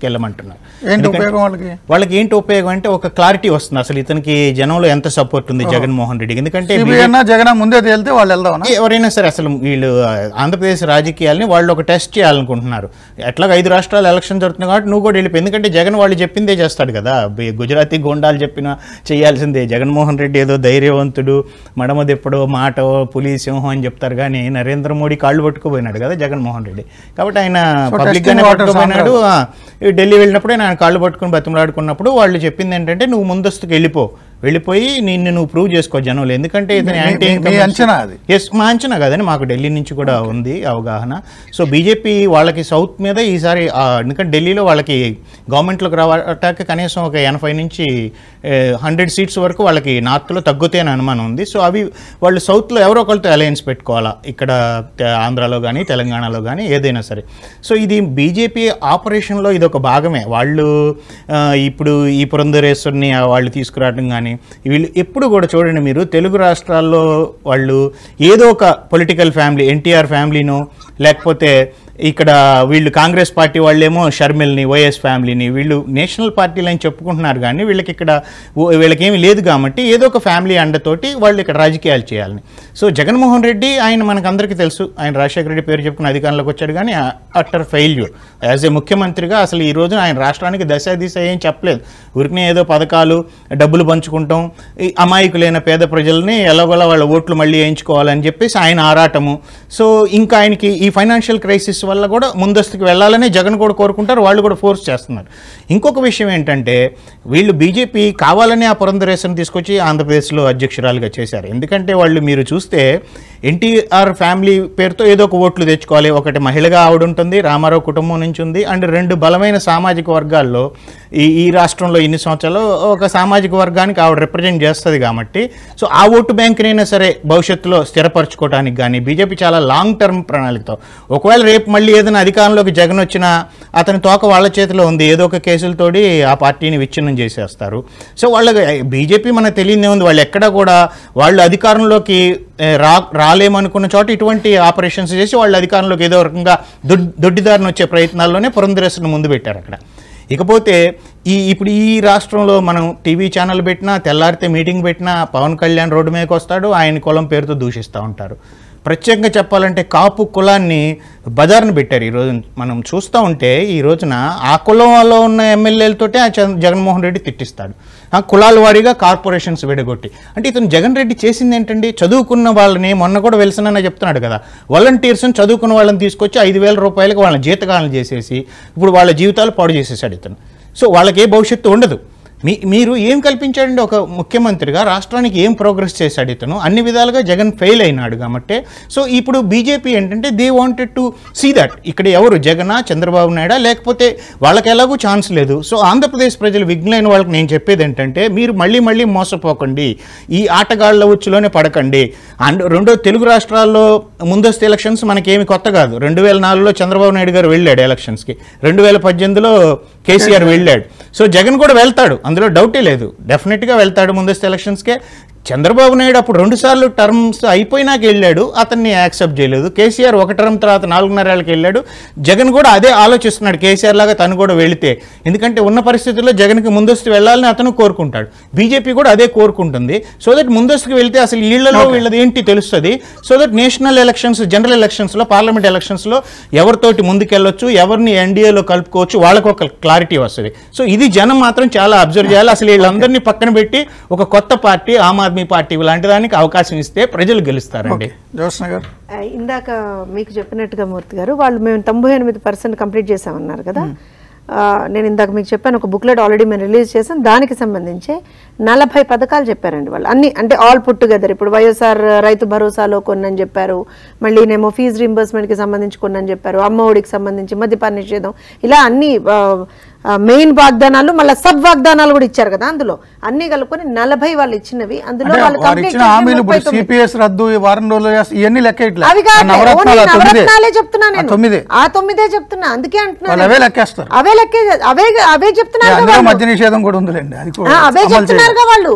దృష్టికి వెళ్ళమంటున్నారు ఏంటి ఎందుకంటే- ఉపయోగం వాళ్ళకి వాళ్ళకి ఏంటి ఉపయోగం అంటే ఒక క్లారిటీ వస్తుంది అసలు ఇతనికి జనంలో ఎంత సపోర్ట్ ఉంది జగన్మోహన్ రెడ్డికి ఎందుకంటే సిబిఐ అన్న జగన్ ముందే తేలితే వాళ్ళు వెళ్దామన్నా ఎవరైనా సరే అసలు వీళ్ళు ఆ, ఆంధ్రప్రదేశ్ రాజకీయాల్ని వాళ్ళు ఒక టెస్ట్ చేయాలనుకుంటున్నారు ఎట్లాగ ఐదు రాష్ట్రాలు ఎలక్షన్ జరుగుతుంది కాబట్టి నువ్వు కూడా వెళ్ళిపోయి ఎందుకంటే జగన్ వాళ్ళు చెప్పిందే చేస్తాడు కదా బి- గుజరాతీ గోండాలు చెప్పిన చేయాల్సిందే జగన్మోహన్ రెడ్డి ఏదో ధైర్యవంతుడు మడమ దెప్పడో మాటో పులి సింహం అని చెప్తారు కానీ నరేంద్ర మోడీ కాళ్ళు పట్టుకుపోయినాడు కదా జగన్మోహన్ రెడ్డి కాబట్టి ఆయన So, పబ్లిక్ testing గానే waters పట్టుకుపోయినాడు ఆ, ఈ ఢిల్లీ వెళ్ళినప్పుడు ఆయన కాళ్ళు పట్టుకుని బతిమలాడుకున్నప్పుడు వాళ్ళు చెప్పింది ఏంటంటే నువ్వు ముందస్తుకు వెళ్ళిపో వెళ్ళిపోయి నిన్ను నువ్వు ప్రూవ్ చేసుకో జనంలో ఎందుకంటే ఇతని మీ- యాంటీ మీ- మీ ఇన్కమ్ అంచనా అది. ఎస్ మా అంచనా కదండి మాకు ఢిల్లీ నుంచి కూడా ఉంది అవగాహన సో బీజేపీ వాళ్ళకి సౌత్ మీద ఈసారి ఆ, ఎందుకంటే ఢిల్లీలో వాళ్ళకి గవర్నమెంట్లోకి రావటానికి కనీసం ఒక ఎనభై నుంచి హండ్రెడ్ సీట్స్ వరకు వాళ్ళకి నార్త్లో తగ్గుతాయని అనుమానం ఉంది సో అవి వాళ్ళు సౌత్లో ఎవరో ఒకరితో అలయన్స్ పెట్టుకోవాలా ఇక్కడ తె- ఆంధ్రాలో కానీ తెలంగాణలో కానీ ఏదైనా సరే సో ఇది బీజేపీ ఆపరేషన్లో ఇది ఒక భాగమే వాళ్ళు ఆ, ఇప్పుడు ఈ పురంధరేశ్వరిని ఆ, వాళ్ళు తీసుకురావడం కానీ వీళ్ళు ఎప్పుడు కూడా చూడండి మీరు తెలుగు రాష్ట్రాల్లో వాళ్ళు ఏదో ఒక పొలిటికల్ ఫ్యామిలీ ఎన్టీఆర్ ఫ్యామిలీనో లేకపోతే ఇక్కడ వీళ్ళు కాంగ్రెస్ పార్టీ వాళ్ళేమో షర్మిల్ని వైఎస్ ఫ్యామిలీని వీళ్ళు నేషనల్ పార్టీలు అని చెప్పుకుంటున్నారు కానీ వీళ్ళకి ఇక్కడ ఓ- వీళ్ళకేమీ లేదు కాబట్టి ఏదో ఒక ఫ్యామిలీ అండతోటి వాళ్ళు ఇక్కడ రాజకీయాలు చేయాలని సో జగన్మోహన్ రెడ్డి ఆయన మనకు అందరికీ తెలుసు ఆయన రాజశేఖర రెడ్డి పేరు చెప్పుకుని అధికారంలోకి వచ్చాడు కానీ అట్టర్ ఫెయిల్యూర్ యాజ్ ఏ ముఖ్యమంత్రిగా అసలు ఈ రోజున ఆయన రాష్ట్రానికి దశ దిశ ఏం చెప్పలేదు ఊరికనే ఏదో పథకాలు డబ్బులు పంచుకుంటాం ఈ అమాయకులైన పేద ప్రజల్ని ఎలాగోలా వాళ్ళ ఓట్లు మళ్ళీ వేయించుకోవాలని చెప్పేసి ఆయన ఆరాటము సో ఇంకా ఆయనకి ఈ ఫైనాన్షియల్ క్రైసిస్ వల్ల కూడా ముందస్తుకు వెళ్ళాలని జగన్ కూడా కోరుకుంటారు వాళ్ళు కూడా ఫోర్స్ చేస్తున్నారు ఇంకొక విషయం ఏంటంటే వీళ్ళు బీజేపీ కావాలని ఆ పురంధరేశ్వరిని తీసుకొచ్చి ఆంధ్రప్రదేశ్లో అధ్యక్షురాలుగా చేశారు ఎందుకంటే వాళ్ళు మీరు చూస్తే ఎన్టీఆర్ ఫ్యామిలీ పేరుతో ఏదో ఒక ఓట్లు తెచ్చుకోవాలి ఒకటి మహిళగా ఆవిడ ఉంటుంది రామారావు కుటుంబం నుంచి ఉంది అండ్ రెండు బలమైన సామాజిక వర్గాల్లో ఈ ఈ రాష్ట్రంలో ఇన్ని సంవత్సరాలు ఒక సామాజిక వర్గానికి ఆవిడ రిప్రజెంట్ చేస్తుంది కాబట్టి సో ఆ ఓటు బ్యాంకునైనా సరే భవిష్యత్తులో స్థిరపరచుకోవడానికి కానీ బీజేపీ చాలా లాంగ్ టర్మ్ ప్రణాళికతో ఒకవేళ రేపు మళ్ళీ ఏదైనా అధికారంలోకి జగన్ వచ్చినా అతని తోక వాళ్ళ చేతిలో ఉంది ఏదో ఒక కేసులతోటి ఆ పార్టీని విచ్ఛిన్నం చేసేస్తారు సో వాళ్ళకి బీజేపీ మనకు తెలియదే ఉంది వాళ్ళు ఎక్కడ కూడా వాళ్ళు అధికారంలోకి ఏ, రా రాలేమనుకున్న చోట ఇటువంటి ఆపరేషన్స్ చేసి వాళ్ళు అధికారంలోకి ఏదో రకంగా దొడ్ దొడ్డిదారిని వచ్చే ప్రయత్నాల్లోనే పురంధరేశ్వరిని ముందు పెట్టారు అక్కడ ఇకపోతే ఈ ఇప్పుడు ఈ రాష్ట్రంలో మనం టీవీ ఛానల్ పెట్టినా తెల్లారితే మీటింగ్ పెట్టినా పవన్ కళ్యాణ్ రోడ్డు మీదకి వస్తాడు ఆయన కులం పేరుతో దూషిస్తూ ఉంటారు ప్రత్యేకంగా చెప్పాలంటే కాపు కులాన్ని బజార్ను పెట్టారు ఈరోజు మనం చూస్తూ ఉంటే ఈ రోజున ఆ కులంలో ఉన్న ఎమ్మెల్యేలతోటే ఆ చంద్ర- జగన్మోహన్ రెడ్డి తిట్టిస్తాడు ఆ కులాల వారీగా కార్పొరేషన్స్ విడగొట్టి అంటే ఇతను జగన్ రెడ్డి చేసింది ఏంటండి చదువుకున్న వాళ్ళని మొన్న కూడా వెలిసనన్న చెప్తున్నాడు కదా వాలంటీర్స్ చదువుకున్న వాళ్ళని తీసుకొచ్చి ఐదు వేల రూపాయలకు వాళ్ళని జీతకాలను చేసేసి ఇప్పుడు వాళ్ళ జీవితాలు పాడు చేసేసాడు ఇతను సో వాళ్ళకి ఏ భవిష్యత్తు ఉండదు మీ మీరు ఏం కల్పించాడండి ఒక ముఖ్యమంత్రిగా రాష్ట్రానికి ఏం ప్రోగ్రెస్ చేశాడు ఇతను అన్ని విధాలుగా జగన్ ఫెయిల్ అయినాడు కాబట్టి సో ఇప్పుడు బీజేపీ ఏంటంటే they wanted to see that ఇక్కడ ఎవరు జగనా చంద్రబాబు నాయుడా లేకపోతే వాళ్ళకి ఎలాగూ ఛాన్స్ లేదు సో ఆంధ్రప్రదేశ్ ప్రజలు విఘ్నైన వాళ్ళకి నేను చెప్పేది ఏంటంటే మీరు మళ్ళీ మళ్ళీ మోసపోకండి ఈ ఆటగాళ్ల ఉచ్చులోనే పడకండి అండ్ రెండో తెలుగు రాష్ట్రాల్లో ముందస్తు ఎలక్షన్స్ మనకేమి కొత్త కాదు రెండు వేల నాలుగులో చంద్రబాబు నాయుడు గారు వెళ్ళాడు ఎలక్షన్స్కి రెండు వేల పద్దెనిమిదిలో కేసీఆర్ వెళ్ళాడు సో జగన్ కూడా వెళ్తాడు అందులో డౌటే లేదు డెఫినెట్గా వెళ్తాడు ముందస్తు ఎలక్షన్స్కే చంద్రబాబు నాయుడు అప్పుడు రెండుసార్లు టర్మ్స్ అయిపోయినాక వెళ్ళాడు అతన్ని యాక్సెప్ట్ చేయలేదు కేసీఆర్ ఒక టర్మ్ తర్వాత నాలుగున్నరేళ్ళకి వెళ్ళాడు జగన్ కూడా అదే ఆలోచిస్తున్నాడు కేసీఆర్ లాగా తను కూడా వెళితే ఎందుకంటే ఉన్న పరిస్థితుల్లో జగన్కి ముందస్తు వెళ్ళాలని అతను కోరుకుంటాడు బీజేపీ కూడా అదే కోరుకుంటుంది సో దట్ ముందస్తుకు వెళ్తే అసలు వీళ్ళలో వీళ్ళది ఏంటి తెలుస్తుంది so that national elections general ఎలక్షన్స్లో పార్లమెంట్ ఎలక్షన్స్లో ఎవరితోటి ముందుకెళ్ళొచ్చు ఎవరిని ఎన్డీఏలో కలుపుకోవచ్చు వాళ్ళకు ఒక క్లారిటీ వస్తుంది సో ఇది జనం మాత్రం చాలా అబ్జర్వ్ చేయాలి అసలు వీళ్ళందరినీ పక్కన పెట్టి ఒక కొత్త పార్టీ ఆమ్ ఆద్మీ పార్టీ లాంటి దానికి అవకాశం ఇస్తే ప్రజలు గెలుస్తారండి జ్యోత్స్న గారు ఆ, ఇందాక మీకు చెప్పినట్టుగా మూర్తి గారు వాళ్ళు మేము తొంభై ఎనిమిది పర్సెంట్ కంప్లీట్ చేసామన్నారు కదా ఆ, నేను ఇందాక మీకు చెప్పాను ఒక బుక్లెట్ ఆల్రెడీ మేము రిలీజ్ చేసాం దానికి సంబంధించి నలభై పథకాలు చెప్పారండి వాళ్ళు అన్ని అంటే ఆల్ పుట్ టుగెదర్ ఇప్పుడు వైఎస్ఆర్ రైతు భరోసాలో కొన్ని అని చెప్పారు మళ్ళీ నేమో ఫీజు రీంబర్స్మెంట్కి సంబంధించి కొన్ని అని చెప్పారు అమ్మ ఒడికి సంబంధించి మద్యపాన నిషేధం ఇలా అన్ని మెయిన్ వాగ్దానాలు మళ్ళీ సబ్ వాగ్దానాలు కూడా ఇచ్చారు కదా అందులో అన్ని కలుపుకొని నలభై వాళ్ళు ఇచ్చినవి అందులో అంటే వాళ్ళు వారు complete ఇచ్చిన చేసిన హామీలు ఇప్పుడు 39. సిపిఎస్ రద్దు ఈ వారం రోజులు చేస్త- ఇవన్నీ లెక్క ఇట్లా అవి కాదు నవరత్నాలు ఆ ఓన్లీ తొమ్మిదే నవరత్నాలే చెప్తున్నా ఆ నేను తొమ్మిదే ఆ తొమ్మిదే చెప్తున్నా అందుకే అంటున్నా వాళ్ళు అవే లెక్కేస్తారు అవే లెక్కే అవే అవే చెప్తున్నారు కదా అందులో వాళ్ళు. మద్య నిషేధం కూడా ఉందిలేండి అది కూడా ఆ, అవే అమలు చేయాలి. చెప్తున్నారుగా వాళ్ళు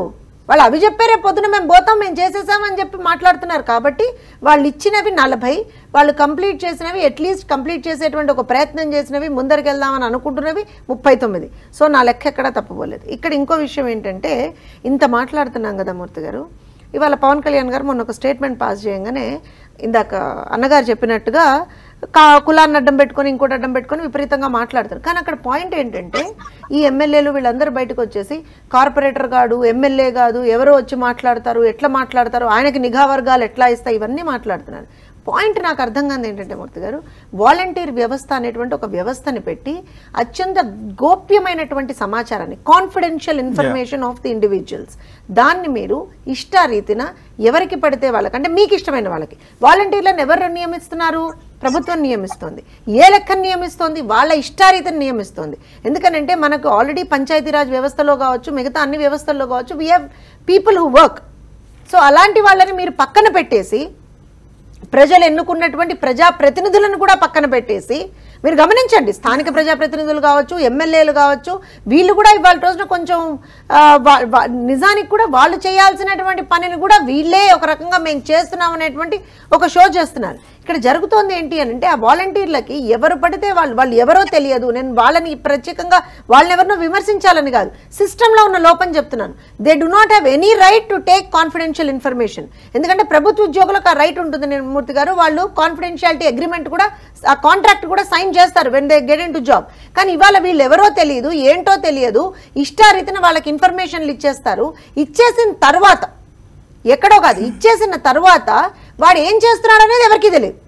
వాళ్ళు అవి చెప్పే రేపు పొద్దున మేము పోతాం మేము చేసేసామని చెప్పి మాట్లాడుతున్నారు కాబట్టి వాళ్ళు ఇచ్చినవి నలభై వాళ్ళు కంప్లీట్ చేసినవి అట్లీస్ట్ కంప్లీట్ చేసేటువంటి ఒక ప్రయత్నం చేసినవి ముందరికి వెళ్దామని అనుకుంటున్నవి ముప్పై తొమ్మిది సో నా లెక్క ఎక్కడా తప్పపోలేదు ఇక్కడ ఇంకో విషయం ఏంటంటే ఇంత మాట్లాడుతున్నాం కదా మూర్తి గారు ఇవాళ పవన్ కళ్యాణ్ గారు మొన్న ఒక స్టేట్మెంట్ పాస్ చేయగానే ఇందాక అన్నగారు చెప్పినట్టుగా కా కులాన్ని అడ్డం పెట్టుకొని ఇంకోటి అడ్డం పెట్టుకొని విపరీతంగా మాట్లాడతారు కానీ అక్కడ పాయింట్ ఏంటంటే ఈ ఎమ్మెల్యేలు వీళ్ళందరూ బయటకు వచ్చేసి కార్పొరేటర్ కాదు ఎమ్మెల్యే కాదు ఎవరో వచ్చి మాట్లాడతారు ఎట్లా మాట్లాడతారు ఆయనకి నిఘా వర్గాలు ఎట్లా ఇస్తాయి ఇవన్నీ మాట్లాడుతున్నారు పాయింట్ నాకు అర్థం కాదు ఏంటంటే మూర్తి గారు వాలంటీర్ వ్యవస్థ అనేటువంటి ఒక వ్యవస్థని పెట్టి అత్యంత గోప్యమైనటువంటి సమాచారాన్ని confidential information of the individuals దాన్ని మీరు ఇష్టారీతిన ఎవరికి పడితే వాళ్ళకి అంటే మీకు ఇష్టమైన వాళ్ళకి వాలంటీర్లను ఎవరు నియమిస్తున్నారు ప్రభుత్వం నియమిస్తోంది ఏ లెక్కను నియమిస్తోంది వాళ్ళ ఇష్టారీతిని నియమిస్తోంది ఎందుకనంటే మనకు ఆల్రెడీ పంచాయతీరాజ్ వ్యవస్థలో కావచ్చు మిగతా అన్ని వ్యవస్థల్లో కావచ్చు we have people who work so అలాంటి వాళ్ళని మీరు పక్కన పెట్టేసి ప్రజలు ఎన్నుకున్నటువంటి ప్రజా ప్రతినిధులను కూడా పక్కన పెట్టేసి మీరు గమనించండి స్థానిక ప్రజాప్రతినిధులు కావచ్చు ఎమ్మెల్యేలు కావచ్చు వీళ్ళు కూడా ఇవాళ రోజున కొంచెం ఆ, వా- వా- నిజానికి కూడా వాళ్ళు చేయాల్సినటువంటి పనిని కూడా వీళ్ళే ఒక రకంగా మేము చేస్తున్నాం అనేటువంటి ఒక షో చేస్తున్నారు ఇక్కడ జరుగుతోంది ఏంటి అని అంటే ఆ వాలంటీర్లకి ఎవరు పడితే వాళ్ళు వాళ్ళు ఎవరో తెలియదు నేను వాళ్ళని ప్రత్యేకంగా వాళ్ళని ఎవరినో విమర్శించాలని కాదు సిస్టంలో ఉన్న లోపం చెప్తున్నాను they do not have any right to take confidential information ఎందుకంటే ప్రభుత్వ ఉద్యోగులకు ఆ రైట్ ఉంటుంది నేను మూర్తి గారు వాళ్ళు కాన్ఫిడెన్షియాలిటీ అగ్రిమెంట్ కూడా ఆ కాంట్రాక్ట్ కూడా సైన్ చేస్తారు when they get into job కానీ ఇవాళ వీళ్ళు ఎవరో తెలియదు ఏంటో తెలియదు ఇష్టారీతిన వాళ్ళకి ఇన్ఫర్మేషన్లు ఇచ్చేస్తారు ఇచ్చేసిన తర్వాత ఎక్కడో కాదు ఇచ్చేసిన తర్వాత వాడు ఏం చేస్తున్నాడు అనేది ఎవరికీ తెలియదు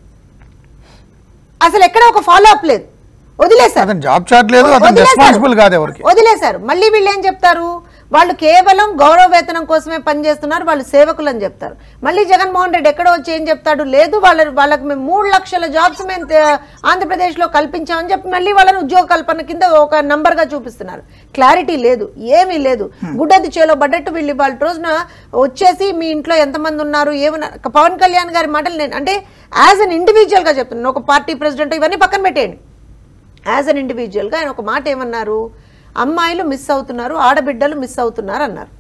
అసలు ఎక్కడ ఒక ఫాలో అప్ లేదు వదిలేశారు అతను జాబ్ చాట్ లేదు అతను వదిలేశారు. రెస్పాన్సిబుల్ కాదు ఎవరికి వదిలేశారు మళ్ళీ వీళ్ళు ఏం చెప్తారు వాళ్ళు కేవలం గౌరవ వేతనం కోసమే పనిచేస్తున్నారు వాళ్ళు సేవకులు అని చెప్తారు మళ్ళీ జగన్మోహన్ రెడ్డి ఎక్కడో వచ్చి ఏం చెప్తాడు లేదు వాళ్ళ వాళ్ళకి మేము మూడు లక్షల జాబ్స్ మేము తే- ఆంధ్రప్రదేశ్లో కల్పించామని చెప్పి మళ్ళీ వాళ్ళని ఉద్యోగ కల్పన కింద ఒక నంబర్గా చూపిస్తున్నారు క్లారిటీ లేదు ఏమీ లేదు గుడ్డది చేలో పడ్డట్టు వీళ్ళు వాళ్ళ రోజున వచ్చేసి మీ ఇంట్లో ఎంతమంది ఉన్నారు ఏమన్నారు పవన్ కళ్యాణ్ గారి మాటలు నేను అంటే యాజ్ అన్ ఇండివిజువల్గా చెప్తున్నాను ఒక పార్టీ ప్రెసిడెంట్ ఇవన్నీ పక్కన పెట్టేయండి యాజ్ అన్ ఇండివిజువల్గా ఆయన ఒక మాట ఏమన్నారు అమ్మాయిలు మిస్ అవుతున్నారు ఆడబిడ్డలు మిస్ అవుతున్నారు అన్నారు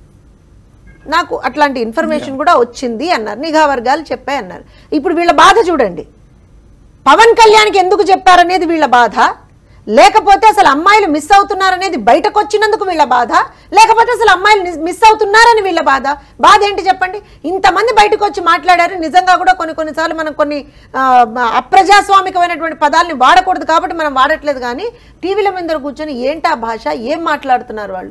నాకు అట్లాంటి ఇన్ఫర్మేషన్ కూడా వచ్చింది అన్నారు నిఘా వర్గాలు చెప్పాయి అన్నారు ఇప్పుడు వీళ్ళ బాధ చూడండి పవన్ కళ్యాణ్కి ఎందుకు చెప్పారనేది వీళ్ళ బాధ లేకపోతే అసలు అమ్మాయిలు మిస్ అవుతున్నారనేది బయటకు వచ్చినందుకు వీళ్ళ బాధ లేకపోతే అసలు అమ్మాయిలు మిస్- మిస్ అవుతున్నారని వీళ్ళ బాధ బాధ ఏంటి చెప్పండి ఇంతమంది బయటకు వచ్చి మాట్లాడారు నిజంగా కూడా కొన్ని కొన్నిసార్లు మనం కొన్ని ఆ, అప్రజాస్వామికమైనటువంటి పదాలని వాడకూడదు కాబట్టి మనం వాడట్లేదు కానీ టీవీల మీద కూర్చొని ఏంటా భాష ఏం మాట్లాడుతున్నారు వాళ్ళు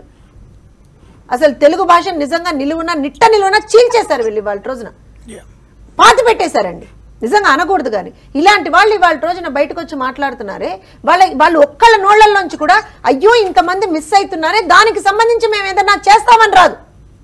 అసలు తెలుగు భాష నిజంగా నిలువున నిట్ట నిలువున చీల్చేశారు వీళ్ళు ఇవాళ రోజున పాతి పెట్టేశారండి నిజంగా అనకూడదు కానీ ఇలాంటి వాళ్ళు ఇవాళ రోజున బయటకు వచ్చి మాట్లాడుతున్నారే వాళ్ళ వాళ్ళు ఒక్కళ్ళ నోళ్ళల్లోంచి కూడా అయ్యో ఇంతమంది మిస్ అవుతున్నారే దానికి సంబంధించి మేము ఏదన్నా చేస్తామని రాదు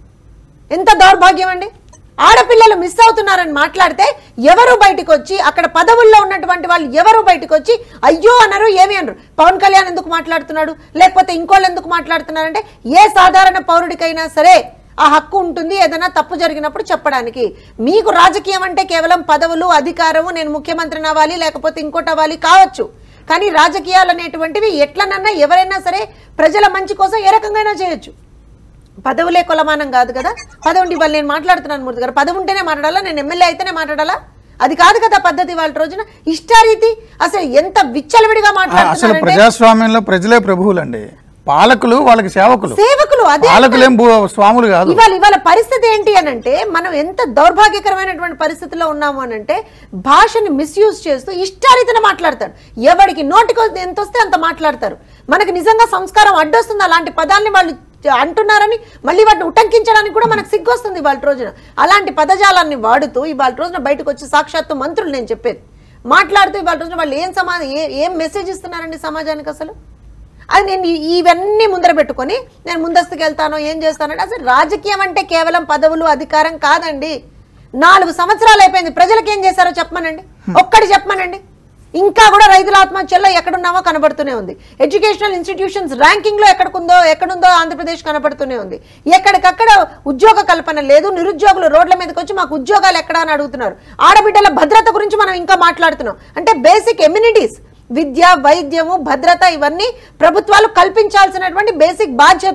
ఎంత దౌర్భాగ్యం అండి ఆడపిల్లలు మిస్ అవుతున్నారని మాట్లాడితే ఎవరు బయటకు వచ్చి అక్కడ పదవుల్లో ఉన్నటువంటి వాళ్ళు ఎవరు బయటకు వచ్చి అయ్యో అన్నారు ఏమి అన్నారు పవన్ కళ్యాణ్ ఎందుకు మాట్లాడుతున్నాడు లేకపోతే ఇంకోళ్ళు ఎందుకు మాట్లాడుతున్నారంటే ఏ సాధారణ పౌరుడికైనా సరే ఆ హక్కు ఉంటుంది ఏదైనా తప్పు జరిగినప్పుడు చెప్పడానికి మీకు రాజకీయం అంటే కేవలం పదవులు అధికారము నేను ముఖ్యమంత్రిని అవ్వాలి లేకపోతే ఇంకోటి అవ్వాలి కావచ్చు కానీ రాజకీయాలు అనేటువంటివి ఎట్లనన్నా ఎవరైనా సరే ప్రజల మంచి కోసం ఏ రకంగా చేయొచ్చు పదవులే కొలమానం కాదు కదా పదవి ఉండి ఇవాళ నేను మాట్లాడుతున్నాను మూర్తి గారు పదవి ఉంటేనే మాట్లాడాలా నేను ఎమ్మెల్యే అయితేనే మాట్లాడాలా అది కాదు కదా పద్ధతి వాళ్ళ రోజున ఇష్టారీతి అసలు ఎంత విచ్చలవిడిగా ఆ, అసలు మాట్లాడుతున్నారంటే ప్రజాస్వామ్యంలో ప్రజలే ప్రభువులండి పాలకులు వాళ్ళకి సేవకులు సేవకులు అదే పాలకులేం భూ- స్వాములు కాదు ఇవాళ ఇవాళ పరిస్థితి ఏంటి అని అంటే మనం ఎంత దౌర్భాగ్యకరమైనటువంటి పరిస్థితిలో ఉన్నాము అని అంటే భాషని మిస్యూజ్ చేస్తూ ఇష్టారీతిన మాట్లాడతాడు ఎవడికి నోటికి ఎంత వస్తే అంత మాట్లాడతారు మనకి నిజంగా సంస్కారం అడ్డొస్తుంది అలాంటి పదాల్ని వాళ్ళు అంటున్నారని మళ్ళీ వాటిని ఉటంకించడానికి కూడా మనకు సిగ్గొస్తుంది ఇవాళ రోజున అలాంటి పదజాలాన్ని వాడుతూ ఇవాళ రోజున బయటకు వచ్చి సాక్షాత్తు మంత్రులు నేను చెప్పేది మాట్లాడుతూ ఇవాళ రోజున వాళ్ళు ఏం సమాజం ఏ ఏం మెసేజ్ ఇస్తున్నారండి సమాజానికి అసలు అది నేను ఈ- ఇవన్నీ ముందర పెట్టుకొని నేను ముందస్తుకు వెళ్తాను ఏం చేస్తానంటే అసలు రాజకీయం అంటే కేవలం పదవులు అధికారం కాదండి నాలుగు సంవత్సరాలు అయిపోయింది ప్రజలకు ఏం చేశారో చెప్పమనండి ఒక్కటి చెప్పమనండి ఇంకా కూడా రైతుల ఆత్మహత్యల్లో ఎక్కడున్నామో కనబడుతూనే ఉంది ఎడ్యుకేషనల్ ఇన్స్టిట్యూషన్స్ ర్యాంకింగ్ లో ఎక్కడికుందో ఎక్కడుందో ఆంధ్రప్రదేశ్ కనబడుతూనే ఉంది ఎక్కడికక్కడ ఉద్యోగ కల్పన లేదు నిరుద్యోగులు రోడ్ల మీదకి వచ్చి మాకు ఉద్యోగాలు ఎక్కడా అని అడుగుతున్నారు ఆడబిడ్డల భద్రత గురించి మనం ఇంకా మాట్లాడుతున్నాం అంటే బేసిక్ ఎమ్యూనిటీస్ విద్య వైద్యము భద్రత ఇవన్నీ ప్రభుత్వాలు కల్పించాల్సినటువంటి బేసిక్ బాధ్యత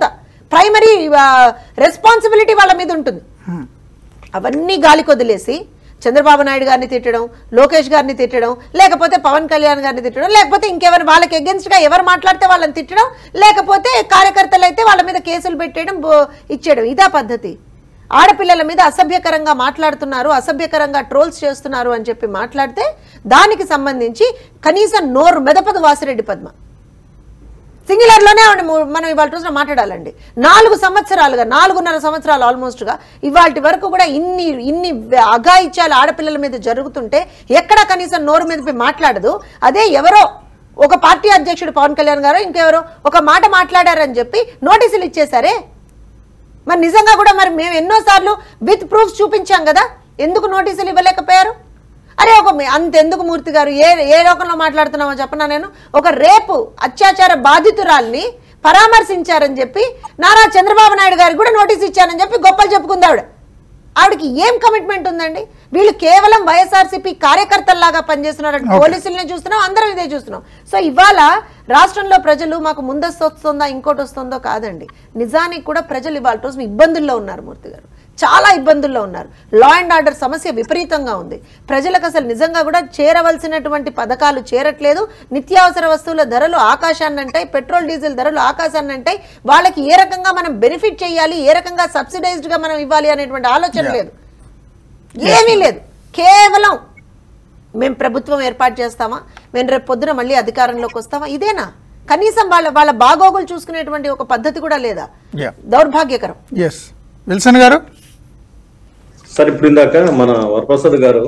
ప్రైమరీ రెస్పాన్సిబిలిటీ వాళ్ళ మీద ఉంటుంది అవన్నీ గాలికి వదిలేసి చంద్రబాబు నాయుడు గారిని తిట్టడం లోకేష్ గారిని తిట్టడం లేకపోతే పవన్ కళ్యాణ్ గారిని తిట్టడం లేకపోతే ఇంకెవరు వాళ్ళకి against గా ఎవరు మాట్లాడితే వాళ్ళని తిట్టడం లేకపోతే కార్యకర్తలు అయితే వాళ్ళ మీద కేసులు పెట్టేయడం బో- ఇచ్చేయడం ఇదా పద్ధతి ఆడపిల్లల మీద అసభ్యకరంగా మాట్లాడుతున్నారు అసభ్యకరంగా ట్రోల్స్ చేస్తున్నారు అని చెప్పి మాట్లాడితే దానికి సంబంధించి కనీసం నోరు మెదపదు వాసిరెడ్డి పద్మ సింగులర్ లోనే ఆవిడ ము- మనం ఇవాళ రోజున మాట్లాడాలండి నాలుగు సంవత్సరాలుగా నాలుగున్నర సంవత్సరాలు ఆల్మోస్ట్ గా ఇవాటి వరకు కూడా ఇన్ని ఇన్ని అఘాయిత్యాలు ఆడపిల్లల మీద జరుగుతుంటే ఎక్కడ కనీసం నోరు మీద పోయి మాట్లాడదు అదే ఎవరో ఒక పార్టీ అధ్యక్షుడు పవన్ కళ్యాణ్ గారు ఇంకెవరో ఒక మాట మాట్లాడారని చెప్పి నోటీసులు ఇచ్చేశారే మరి నిజంగా కూడా మరి మేము ఎన్నోసార్లు విత్ ప్రూఫ్స్ చూపించాం కదా ఎందుకు నోటీసులు ఇవ్వలేకపోయారు అరే ఒక మీ- అంతెందుకు మూర్తి గారు ఏ ఏ లోకంలో మాట్లాడుతున్నామో చెప్పనా నేను ఒక రేపు అత్యాచార బాధితురాల్ని పరామర్శించారని చెప్పి నారా చంద్రబాబు నాయుడు గారికి కూడా నోటీస్ ఇచ్చారని చెప్పి గొప్పలు చెప్పుకుంది ఆవిడ ఆవిడకి ఏం కమిట్మెంట్ ఉందండి వీళ్ళు కేవలం వైఎస్ఆర్సీపీ కార్యకర్తల్లాగా పనిచేస్తున్నారని పోలీసుల్ని చూస్తున్నాం అందరం ఇదే చూస్తున్నాం సో ఇవాళ రాష్ట్రంలో ప్రజలు మాకు ముందస్తు వస్తుందా ఇంకోటి వస్తుందో కాదండి నిజానికి కూడా ప్రజలు ఇవాళ రోజు ఇబ్బందుల్లో ఉన్నారు మూర్తి గారు చాలా ఇబ్బందుల్లో ఉన్నారు లా అండ్ ఆర్డర్ సమస్య విపరీతంగా ఉంది ప్రజలకు అసలు నిజంగా కూడా చేరవలసినటువంటి పథకాలు చేరట్లేదు నిత్యావసర వస్తువుల ధరలు ఆకాశాన్ని అంటాయి పెట్రోల్ డీజిల్ ధరలు ఆకాశాన్ని అంటాయి వాళ్ళకి ఏ రకంగా మనం బెనిఫిట్ చేయాలి ఏ రకంగా సబ్సిడైజ్డ్ గా మనం ఇవ్వాలి అనేటువంటి ఆలోచన లేదు ఏమీ లేదు కేవలం మేము ప్రభుత్వం ఏర్పాటు చేస్తామా మేము రేపు పొద్దున మళ్ళీ అధికారంలోకి వస్తామా ఇదేనా కనీసం వాళ్ళ వాళ్ళ బాగోగులు చూసుకునేటువంటి ఒక పద్ధతి కూడా లేదా యా దౌర్భాగ్యకరం ఎస్ విల్సన్ గారు సార్ ఇప్పుడు ఇందాక మన వరప్రసాద్ గారు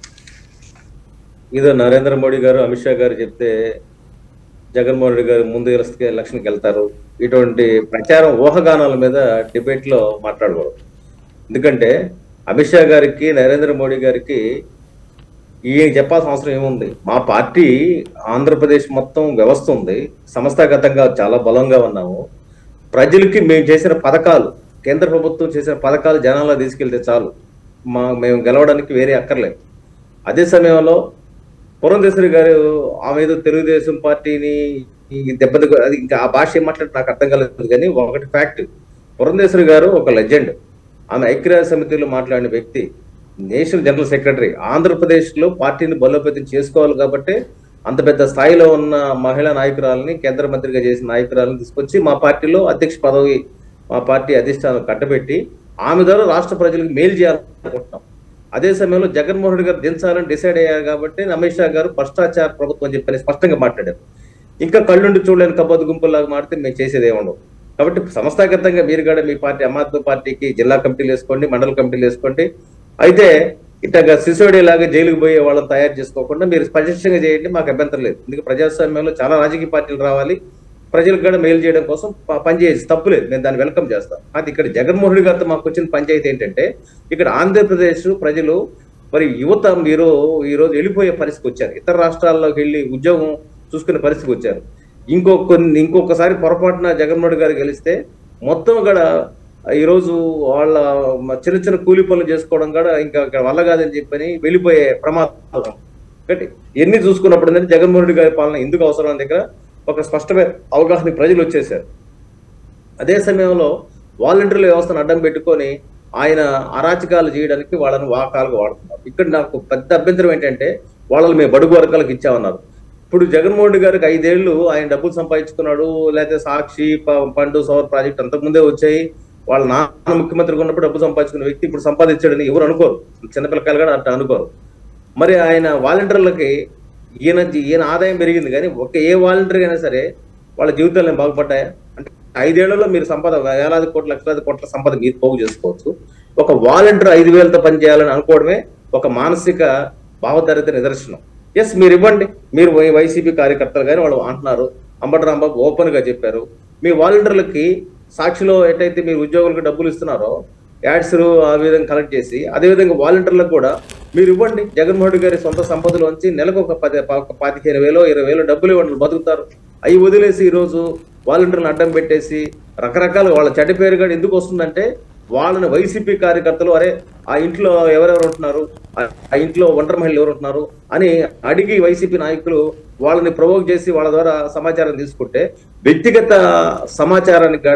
ఏదో నరేంద్ర మోడీ గారు అమిత్ షా గారు చెప్తే జగన్మోహన్ రెడ్డి గారు ముందు ఎలక్షన్కి వెళ్తారు ఇటువంటి ప్రచారం ఊహగానాల మీద డిబేట్ లో మాట్లాడకూడదు ఎందుకంటే అమిత్ షా గారికి నరేంద్ర మోడీ గారికి ఈయన చెప్పాల్సిన అవసరం ఏముంది మా పార్టీ ఆంధ్రప్రదేశ్ మొత్తం వ్యవస్థ ఉంది సంస్థాగతంగా చాలా బలంగా ఉన్నాము ప్రజలకి మేము చేసిన పథకాలు కేంద్ర ప్రభుత్వం చేసిన పథకాలు జనాల్లో తీసుకెళ్తే చాలు మా మేము గెలవడానికి వేరే అక్కర్లేదు అదే సమయంలో పురంధేశ్వరి గారు ఆమె ఏదో తెలుగుదేశం పార్టీని ఈ దెబ్బతి అది ఇంకా ఆ భాష ఏం మాట్లాడి నాకు అర్థం కాలేదు కానీ ఒకటి ఫ్యాక్ట్ పురంధేశ్వరి గారు ఒక లెజెండ్ ఆమె ఐక్యరాజ్య సమితిలో మాట్లాడిన వ్యక్తి నేషనల్ జనరల్ సెక్రటరీ ఆంధ్రప్రదేశ్ లో పార్టీని బలోపేతం చేసుకోవాలి కాబట్టి అంత పెద్ద స్థాయిలో ఉన్న మహిళా నాయకురాలని కేంద్ర మంత్రిగా చేసిన నాయకురాలను తీసుకొచ్చి మా పార్టీలో అధ్యక్ష పదవి మా పార్టీ అధిష్టానం కట్టబెట్టి ఆమె ద్వారా రాష్ట్ర ప్రజలకు మేలు చేయాలనుకుంటున్నాం అదే సమయంలో జగన్మోహన్ రెడ్డి గారు దించాలని డిసైడ్ అయ్యారు కాబట్టి అమిత్ షా గారు భ్రష్టాచార ప్రభుత్వం అని చెప్పని స్పష్టంగా మాట్లాడారు ఇంకా కళ్ళుండి చూడలేని కబోదు గుంపులాగా మారితే మేము చేసేది ఏముండవు కాబట్టి సంస్థాగతంగా మీరు కూడా మీ పార్టీ అమ్ ఆద్మీ పార్టీకి జిల్లా కమిటీలు వేసుకోండి మండల కమిటీలు వేసుకోండి అయితే ఇట్లాగా సిసోడి లాగా జైలుకు పోయే వాళ్ళని తయారు చేసుకోకుండా మీరు స్పష్టంగా చేయండి మాకు అభ్యంతరం లేదు ఎందుకంటే ప్రజాస్వామ్యంలో చాలా రాజకీయ పార్టీలు రావాలి ప్రజలకు కూడా మేలు చేయడం కోసం ప- పనిచేయచ్చు తప్పులేదు నేను దాన్ని వెల్కమ్ చేస్తాను అది ఇక్కడ జగన్మోహన్ రెడ్డి గారితో మాకు వచ్చిన పంచాయతీ ఏంటంటే ఇక్కడ ఆంధ్రప్రదేశ్ ప్రజలు మరి యువత మీరు ఈ రోజు వెళ్ళిపోయే పరిస్థితికి వచ్చారు ఇతర రాష్ట్రాల్లోకి వెళ్ళి ఉద్యోగం చూసుకునే పరిస్థితికి వచ్చారు ఇంకో కొన్ని ఇంకొకసారి పొరపాటున జగన్మోహన్ రెడ్డి గారు గెలిస్తే మొత్తం కూడా ఈ రోజు వాళ్ళ మ- చిన్న చిన్న కూలి పనులు చేసుకోవడం కూడా ఇంకా ఇక్కడ వల్ల కాదని చెప్పని వెళ్ళిపోయే ప్రమాదం ఒకటి ఎన్ని చూసుకున్నప్పుడు ఏంటంటే జగన్మోహన్ రెడ్డి గారి పాలన ఎందుకు అవసరం అనే దగ్గర ఒక స్పష్టమైన అవగాహన ప్రజలు వచ్చేసారు అదే సమయంలో వాలంటీర్ల వ్యవస్థను అడ్డం పెట్టుకొని ఆయన అరాచకాలు చేయడానికి వాళ్ళని వాకాలుగా వాడుతున్నారు ఇక్కడ నాకు పెద్ద అభ్యంతరం ఏంటంటే వాళ్ళని మేము బడుగు వర్గాలకు ఇచ్చామన్నారు ఇప్పుడు జగన్మోహన్ రెడ్డి గారికి ఐదేళ్లు ఆయన డబ్బులు సంపాదించుకున్నాడు లేకపోతే సాక్షి ప- పండు సౌర్ ప్రాజెక్ట్ అంతకుముందే వచ్చాయి వాళ్ళ నాన్న ముఖ్యమంత్రిగా ఉన్నప్పుడు డబ్బు సంపాదించుకున్న వ్యక్తి ఇప్పుడు సంపాదించాడని ఎవరు అనుకోరు చిన్నపిల్లకాయలు కూడా అట్లా అనుకోరు మరి ఆయన వాలంటీర్లకి ఈయన ఈయన ఆదాయం పెరిగింది కానీ ఒక ఏ వాలంటీర్ అయినా సరే వాళ్ళ జీవితాలు ఏం బాగుపడ్డాయా అంటే ఐదేళ్లలో మీరు సంపద వేలాది కోట్ల లక్షలాది కోట్ల సంపద మీరు పోగు చేసుకోవచ్చు ఒక వాలంటీర్ ఐదు వేలతో పనిచేయాలని అనుకోవడమే ఒక మానసిక భావదారిత నిదర్శనం ఎస్ మీరు ఇవ్వండి మీరు వై- వైసీపీ కార్యకర్తలు కానీ వాళ్ళు అంటున్నారు అంబటి రాంబాబు ఓపెన్ గా చెప్పారు మీ వాలంటీర్లకి సాక్షిలో ఎట్టయితే మీరు ఉద్యోగులకు డబ్బులు ఇస్తున్నారో యాడ్స్ ఆ విధంగా కలెక్ట్ చేసి అదే విధంగా వాలంటీర్లకు కూడా మీరు ఇవ్వండి జగన్మోహన్ రెడ్డి గారి సొంత సంపదలోంచి నెలకు ఒక పది ఒక పాతికేను వేలో ఇరవై వేలు డబ్బులు ఇవ్వండి వాళ్ళు బతుకుతారు అవి వదిలేసి ఈ రోజు వాలంటీర్లను అడ్డం పెట్టేసి రకరకాల వాళ్ళ చెడ్డ పేరు కూడా ఎందుకు వస్తుందంటే వాళ్ళని వైసీపీ కార్యకర్తలు అరే ఆ ఇంట్లో ఎవరెవరు ఉంటున్నారు ఆ- ఆ ఇంట్లో ఒంటరి మహిళలు ఎవరు ఉంటున్నారు అని అడిగి వైసీపీ నాయకులు వాళ్ళని ప్రవోక్ చేసి వాళ్ళ ద్వారా సమాచారం తీసుకుంటే వ్యక్తిగత సమాచారానికి కూడా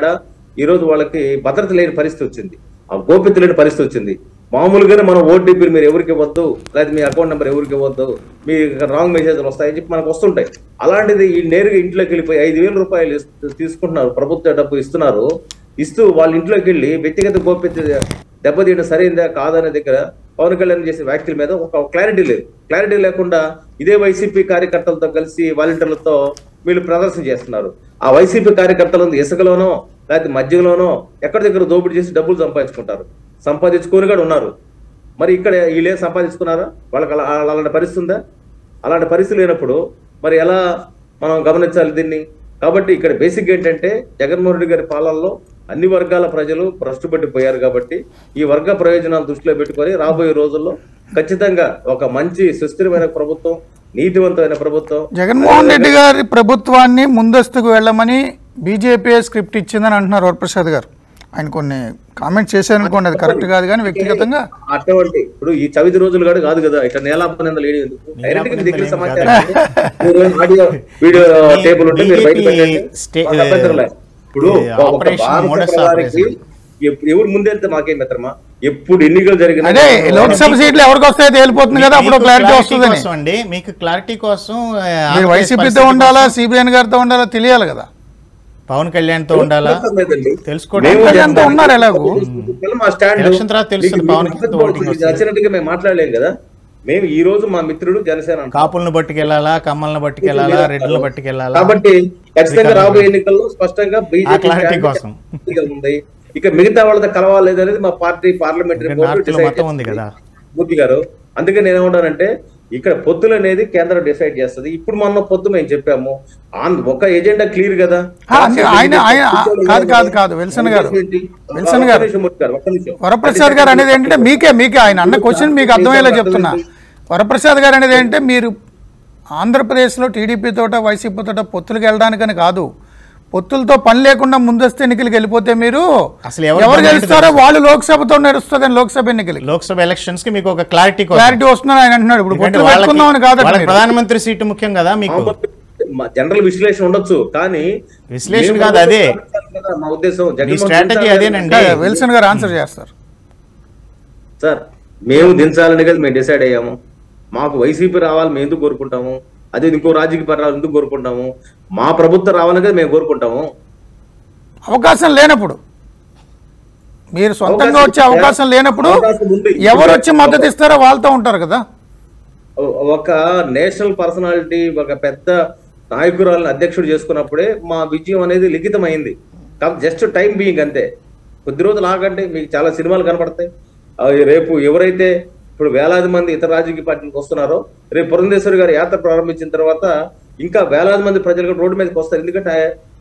ఈ రోజు వాళ్ళకి భద్రత లేని పరిస్థితి వచ్చింది ఆ గోప్యత లేని పరిస్థితి వచ్చింది మామూలుగానే మనం ఓటీపీ మీరు ఎవరికి ఇవ్వద్దు లేదా మీ అకౌంట్ నెంబర్ ఎవరికి ఇవ్వద్దు మీ రాంగ్ మెసేజ్లు వస్తాయని చెప్పి మనకు వస్తుంటాయి అలాంటిది ఈ నేరుగా ఇంట్లోకి వెళ్ళిపోయి ఐదు వేల రూపాయలు ఇస్తు- తీసుకుంటున్నారు ప్రభుత్వ డబ్బు ఇస్తున్నారు ఇస్తూ వాళ్ళ ఇంట్లోకి వెళ్ళి వ్యక్తిగత గోప్యత దెబ్బతీయడం సరైందా కాదనే దగ్గర పవన్ కళ్యాణ్ చేసిన వ్యాఖ్యల మీద ఒక క్లారిటీ లేదు క్లారిటీ లేకుండా ఇదే వైసీపీ కార్యకర్తలతో కలిసి వాలంటీర్లతో వీళ్ళు ప్రదర్శన చేస్తున్నారు ఆ వైసీపీ కార్యకర్తలు ఇసుకలోనో లేకపోతే మద్యంలోనో ఎక్కడి దగ్గర దోపిడీ చేసి డబ్బులు సంపాదించుకుంటారు సంపాదించుకొని కూడా ఉన్నారు మరి ఇక్కడ వీళ్ళేం సంపాదించుకున్నారా వాళ్ళకి అలా అలా- అలాంటి పరిస్థితి ఉందా అలాంటి పరిస్థితి లేనప్పుడు మరి ఎలా మనం గమనించాలి దీన్ని కాబట్టి ఇక్కడ బేసిక్ ఏంటంటే జగన్మోహన్ రెడ్డి గారి పాలనలో అన్ని వర్గాల ప్రజలు భ్రష్టు పట్టిపోయారు కాబట్టి ఈ వర్గ ప్రయోజనాలు దృష్టిలో పెట్టుకొని రాబోయే రోజుల్లో ఖచ్చితంగా ఒక మంచి సుస్థిరమైన ప్రభుత్వం నీతివంతమైన ప్రభుత్వం జగన్మోహన్ రెడ్డి గారి ప్రభుత్వాన్ని ముందస్తుకు వెళ్ళమని బీజేపీ స్క్రిప్ట్ ఇచ్చిందని అంటున్నారు వరప్రసాద్ గారు ఆయన కొన్ని కామెంట్ చేశారనుకోండి అది కరెక్ట్ కాదు కానీ వ్యక్తిగతంగా అటువంటి ఇప్పుడు ఈ చవితి రోజులు కూడా కాదు కదా ఇట్లా నేలాపనిందలు లేని ఎందుకు డైరెక్ట్ గా మీ దగ్గర నేలాపనిందలు సమాచారం ఉంది. మీరు ఆడియో వీడియో మీ టేబుల్ ఉంటే మీరు బయట BJP పెట్టండి స్టే- మాకు అభ్యంతరం లేదు. ఇప్పుడు ఈ ఒక ఆపరేషన్ భారత మోడస్ ప్రధానికి ఆపరేషన్. ఎప్పుడు ఎవరు ముందెళ్తే మాకేం మిత్రమా ఎప్పుడు ఎన్నికలు జరిగినా అదే లోక్సభ సీట్లు ఎవరికి వస్తాయో తేలిపోతుంది కదా అప్పుడు మీకు క్లారిటీ clarity వస్తుందని కోసం అండి మీకు క్లారిటీ కోసం ఆ, మీరు ఆంధ్రప్రదేశ్ వైసీపీతో పరిస్థితి ఉండాలా కోసం, సిబిఎన్ గారితో ఉండాలా తెలియాలి కదా పవన్ కళ్యాణ్ తో ఉండాలా లేదండి. తెలుసుకోవడం మేము కళ్యాణ్ తో జనసేన ఉన్నారు ఎలాగూ? మా స్టాండ్ ఎలక్షన్ తర్వాత తెలుస్తుంది మీకు పవన్ మీకు కి ఓటింగ్ మీకు వస్తుంది. నచ్చినట్టుగా మేము మాట్లాడలేం కదా మేము ఈ రోజు మా మిత్రుడు జనసేన అంటాం. కాపులను పట్టుకెళ్ళాలా కమ్మలను పట్టుకెళ్ళాలా రెడ్లను పట్టుకెళ్ళాలా కాబట్టి ఖచ్చితంగా రాబోయే ఎన్నికల్లో స్పష్టంగా ఆ clarity కోసం. బీజేపీ ఉంది ఇక మిగతా వాళ్ళతో కలవాలి అనేది మా పార్టీ పార్లమెంటరీ ఇక్కడ బోర్డు నార్త్లో డిసైడ్ మతం ఉంది కదా. మూర్తి గారు అందుకే నేను ఏమంటానంటే ఇక్కడ పొత్తులు అనేది కేంద్రం డిసైడ్ చేస్తుంది ఇప్పుడు మొన్న పొత్తు మేము చెప్పాము ఆన్- ఒక ఎజెండా క్లియర్ కదా ఆ, అంటే ఆయన- ఆయన- కాదు, కాదు, కాదు, విల్సన్ గారు. విల్సన్ గారు. ఒక్క నిమిషం, మూర్తి గారు, ఒక్క నిమిషం. వరప్రసాద్ గారు అనేది ఏంటంటే మీకే మీకే ఆయన అన్న క్వశ్చన్ మీకు అర్థమయ్యేలా చెప్తున్నా వరప్రసాద్ గారు అనేది ఏంటంటే మీరు ఆంధ్రప్రదేశ్లో టీడీపీ తోట వైసీపీ తోట పొత్తులకు వెళ్ళడానికని కాదు పొత్తులతో పని లేకుండా ముందస్తు ఎన్నికలకు వెళ్ళిపోతే మీరు అసలు ఎవరు ఎవరు dominate గెలుస్తారో వాళ్ళు లోక్సభతో నడుస్తుందని లోక్సభ ఎన్నికలకి లోక్సభ ఎలక్షన్స్ కి మీకు ఒక క్లారిటీ కోసం క్లారిటీ వస్తుందని ఆయన అంటున్నాడు ఇప్పుడు ఎందుకంటే పొత్తులు వాళ్ళకి పెట్టుకుందామని కాదు వాళ్ళకి ప్రధానమంత్రి సీటు ముఖ్యం కదా మీకు జనరల్ విశ్లేషణ ఉండొచ్చు కానీ విశ్లేషణ మేము కాదు, అదే. కదా మా ఉద్దేశం మీ జగన్మోహన్ స్ట్రాటజీ దించాలని- అదేనండి విల్సన్ గారు ఆన్సర్ చేస్తారు సార్ మేము దించాలని కదా మేము డిసైడ్ అయ్యాము మాకు వైసీపీ రావాలి మేము ఎందుకు కోరుకుంటాము అదే ఇంకో రాజకీయ పార్టీ రావాలి ఎందుకు కోరుకుంటాము మా ప్రభుత్వం రావాలని కదా మేము కోరుకుంటాము అవకాశం లేనప్పుడు మీరు సొంతంగా అవకాశం వచ్చే అవకాశం లేనప్పుడు అవకాశం ఉంది. ఎవరు వచ్చి మద్దతు ఇస్తారో వాళ్ళతో ఉంటారు కదా ఒ- ఒక నేషనల్ పర్సనాలిటీ ఒక పెద్ద నాయకురాలను అధ్యక్షుడు చేసుకున్నప్పుడే మా విజయం అనేది లిఖితమైంది కాబట్టి జస్ట్ టైం బీయింగ్ అంతే కొద్ది రోజులు ఆగండి మీకు చాలా సినిమాలు కనపడతాయి అవి రేపు ఎవరైతే ఇప్పుడు వేలాది మంది ఇతర రాజకీయ పార్టీలకు వస్తున్నారో రేపు పురంధేశ్వరి గారు యాత్ర ప్రారంభించిన తర్వాత ఇంకా వేలాది మంది ప్రజలు కూడా రోడ్డు మీదకి వస్తారు ఎందుకంటే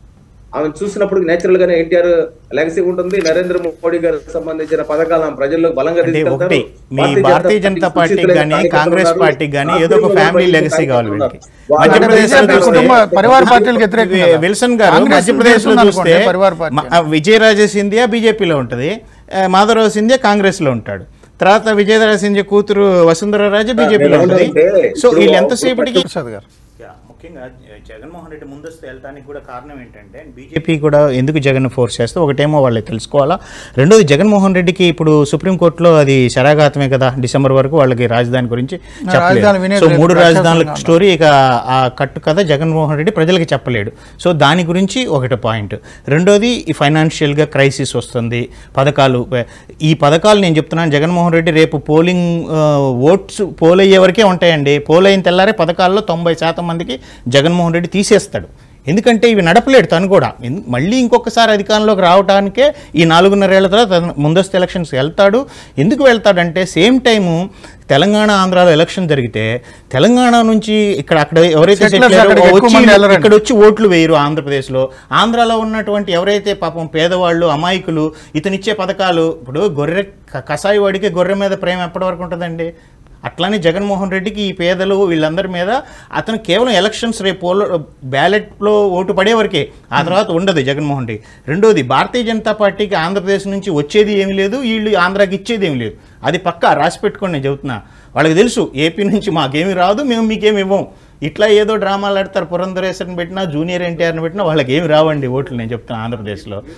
ఆమె చూసినప్పుడు నేచురల్ గానే ఎన్టీఆర్ లెగసీ ఉంటుంది నరేంద్ర మోడీ గారికి సంబంధించిన పథకాలు ఆమె ప్రజల్లో బలంగా అంటే తీసుకెళ్తారు ఒకటి మీ భారతీయ జనతా పార్టీకి కానీ కాంగ్రెస్ పార్టీకి కానీ ఏదో ఒక ఫ్యామిలీ లెగసీ కావాలి వీళ్ళకి మధ్యప్రదేశ్ లో BJP చూస్తే కుటుంబ పరివార పార్టీలకు వ్యతిరేకం కదా. విల్సన్ గారు కాంగ్రెస్ మధ్యప్రదేశ్ లో ఉంటుంది చూస్తే అనుకోండి, పరివార పార్టీ మ- విజయరాజే సింధియా బీజేపీలో ఉంటుంది ఆ, మాధవరావు సింధియా కాంగ్రెస్ లో ఉంటాడు తర్వాత విజయరాజ సింధియా కూతురు వసుంధర రాజే బీజేపీలో నేను ఉంటుంది ఏమంటానంటే, సో ఇప్పుడు వీళ్ళు ఎంతసేపటికి ప్రసాద్ గారు ముఖ్యంగా జగన్మోహన్ రెడ్డి ముందస్తు వెళ్ళడానికి కూడా కారణం ఏంటంటే బీజేపీ కూడా ఎందుకు జగన్ ఫోర్స్ చేస్తే ఒకటేమో వాళ్ళు తెలుసుకోవాలా రెండోది జగన్మోహన్ రెడ్డికి ఇప్పుడు సుప్రీంకోర్టులో అది శరాఘాతమే కదా డిసెంబర్ వరకు వాళ్ళకి రాజధాని గురించి రాజధాని చెప్పలేదు వినేది సో లేదు, మూడు రాక్షసులు రాజధానుల ఉన్నారు. స్టోరీ ఇక ఆ కట్టు కథ జగన్మోహన్ రెడ్డి ప్రజలకి చెప్పలేడు సో దాని గురించి ఒకటి పాయింట్ రెండోది ఈ ఫైనాన్షియల్గా క్రైసిస్ వస్తుంది పథకాలు ఈ పథకాలు నేను చెప్తున్నాను జగన్మోహన్ రెడ్డి రేపు పోలింగ్ ఆ, ఓట్స్ పోల్ అయ్యే వరకే ఉంటాయండి పోల్ అయిన తెల్లారే పథకాల్లో తొంభై శాతం మందికి జగన్మోహన్ రెడ్డి తీసేస్తాడు ఎందుకంటే ఇవి నడపలేడు తను కూడా ఎందు- మళ్ళీ ఇంకొకసారి అధికారంలోకి రావడానికే ఈ నాలుగున్నరేళ్ల తర్వాత తను ముందస్తు ఎలక్షన్స్ వెళ్తాడు ఎందుకు వెళ్తాడంటే సేమ్ టైము తెలంగాణ ఆంధ్రాలో ఎలక్షన్ జరిగితే తెలంగాణ నుంచి ఇక్కడ అక్కడ ఎవరైతే Settlers settle అయ్యారో అక్కడికి ఎక్కువ వచ్చి మంది వెళ్ళరండి. ఇక్కడ వచ్చి ఓట్లు వేయరు ఆంధ్రప్రదేశ్లో ఆంధ్రాలో ఉన్నటువంటి ఎవరైతే పాపం పేదవాళ్ళు అమాయకులు ఇతనిచ్చే పథకాలు ఇప్పుడు గొర్రె క- కసాయి వాడికి గొర్రె మీద ప్రేమ ఎప్పటి వరకు ఉంటుందండి అట్లానే జగన్మోహన్ రెడ్డికి ఈ పేదలు వీళ్ళందరి మీద అతను కేవలం ఎలక్షన్స్ రేపు పోల్ బ్యాలెట్లో ఓటు పడే వరకే ఆ తర్వాత ఉండదు జగన్మోహన్ రెడ్డి రెండోది భారతీయ జనతా పార్టీకి ఆంధ్రప్రదేశ్ నుంచి వచ్చేది ఏమీ లేదు వీళ్ళు ఆంధ్రాకి ఇచ్చేది ఏమీ లేదు అది పక్కా రాసి పెట్టుకొని నేను చెబుతున్నా వాళ్ళకి తెలుసు ఏపీ నుంచి మాకేమీ రాదు మేము మీకేమి ఇవ్వం ఇట్లా ఏదో డ్రామాలు ఆడతారు పురంధరేశ్వరిని పెట్టినా జూనియర్ ఎన్టీఆర్ని పెట్టినా వాళ్ళకి ఏమి రావండి ఓట్లు నేను చెప్తాను ఆంధ్రప్రదేశ్లో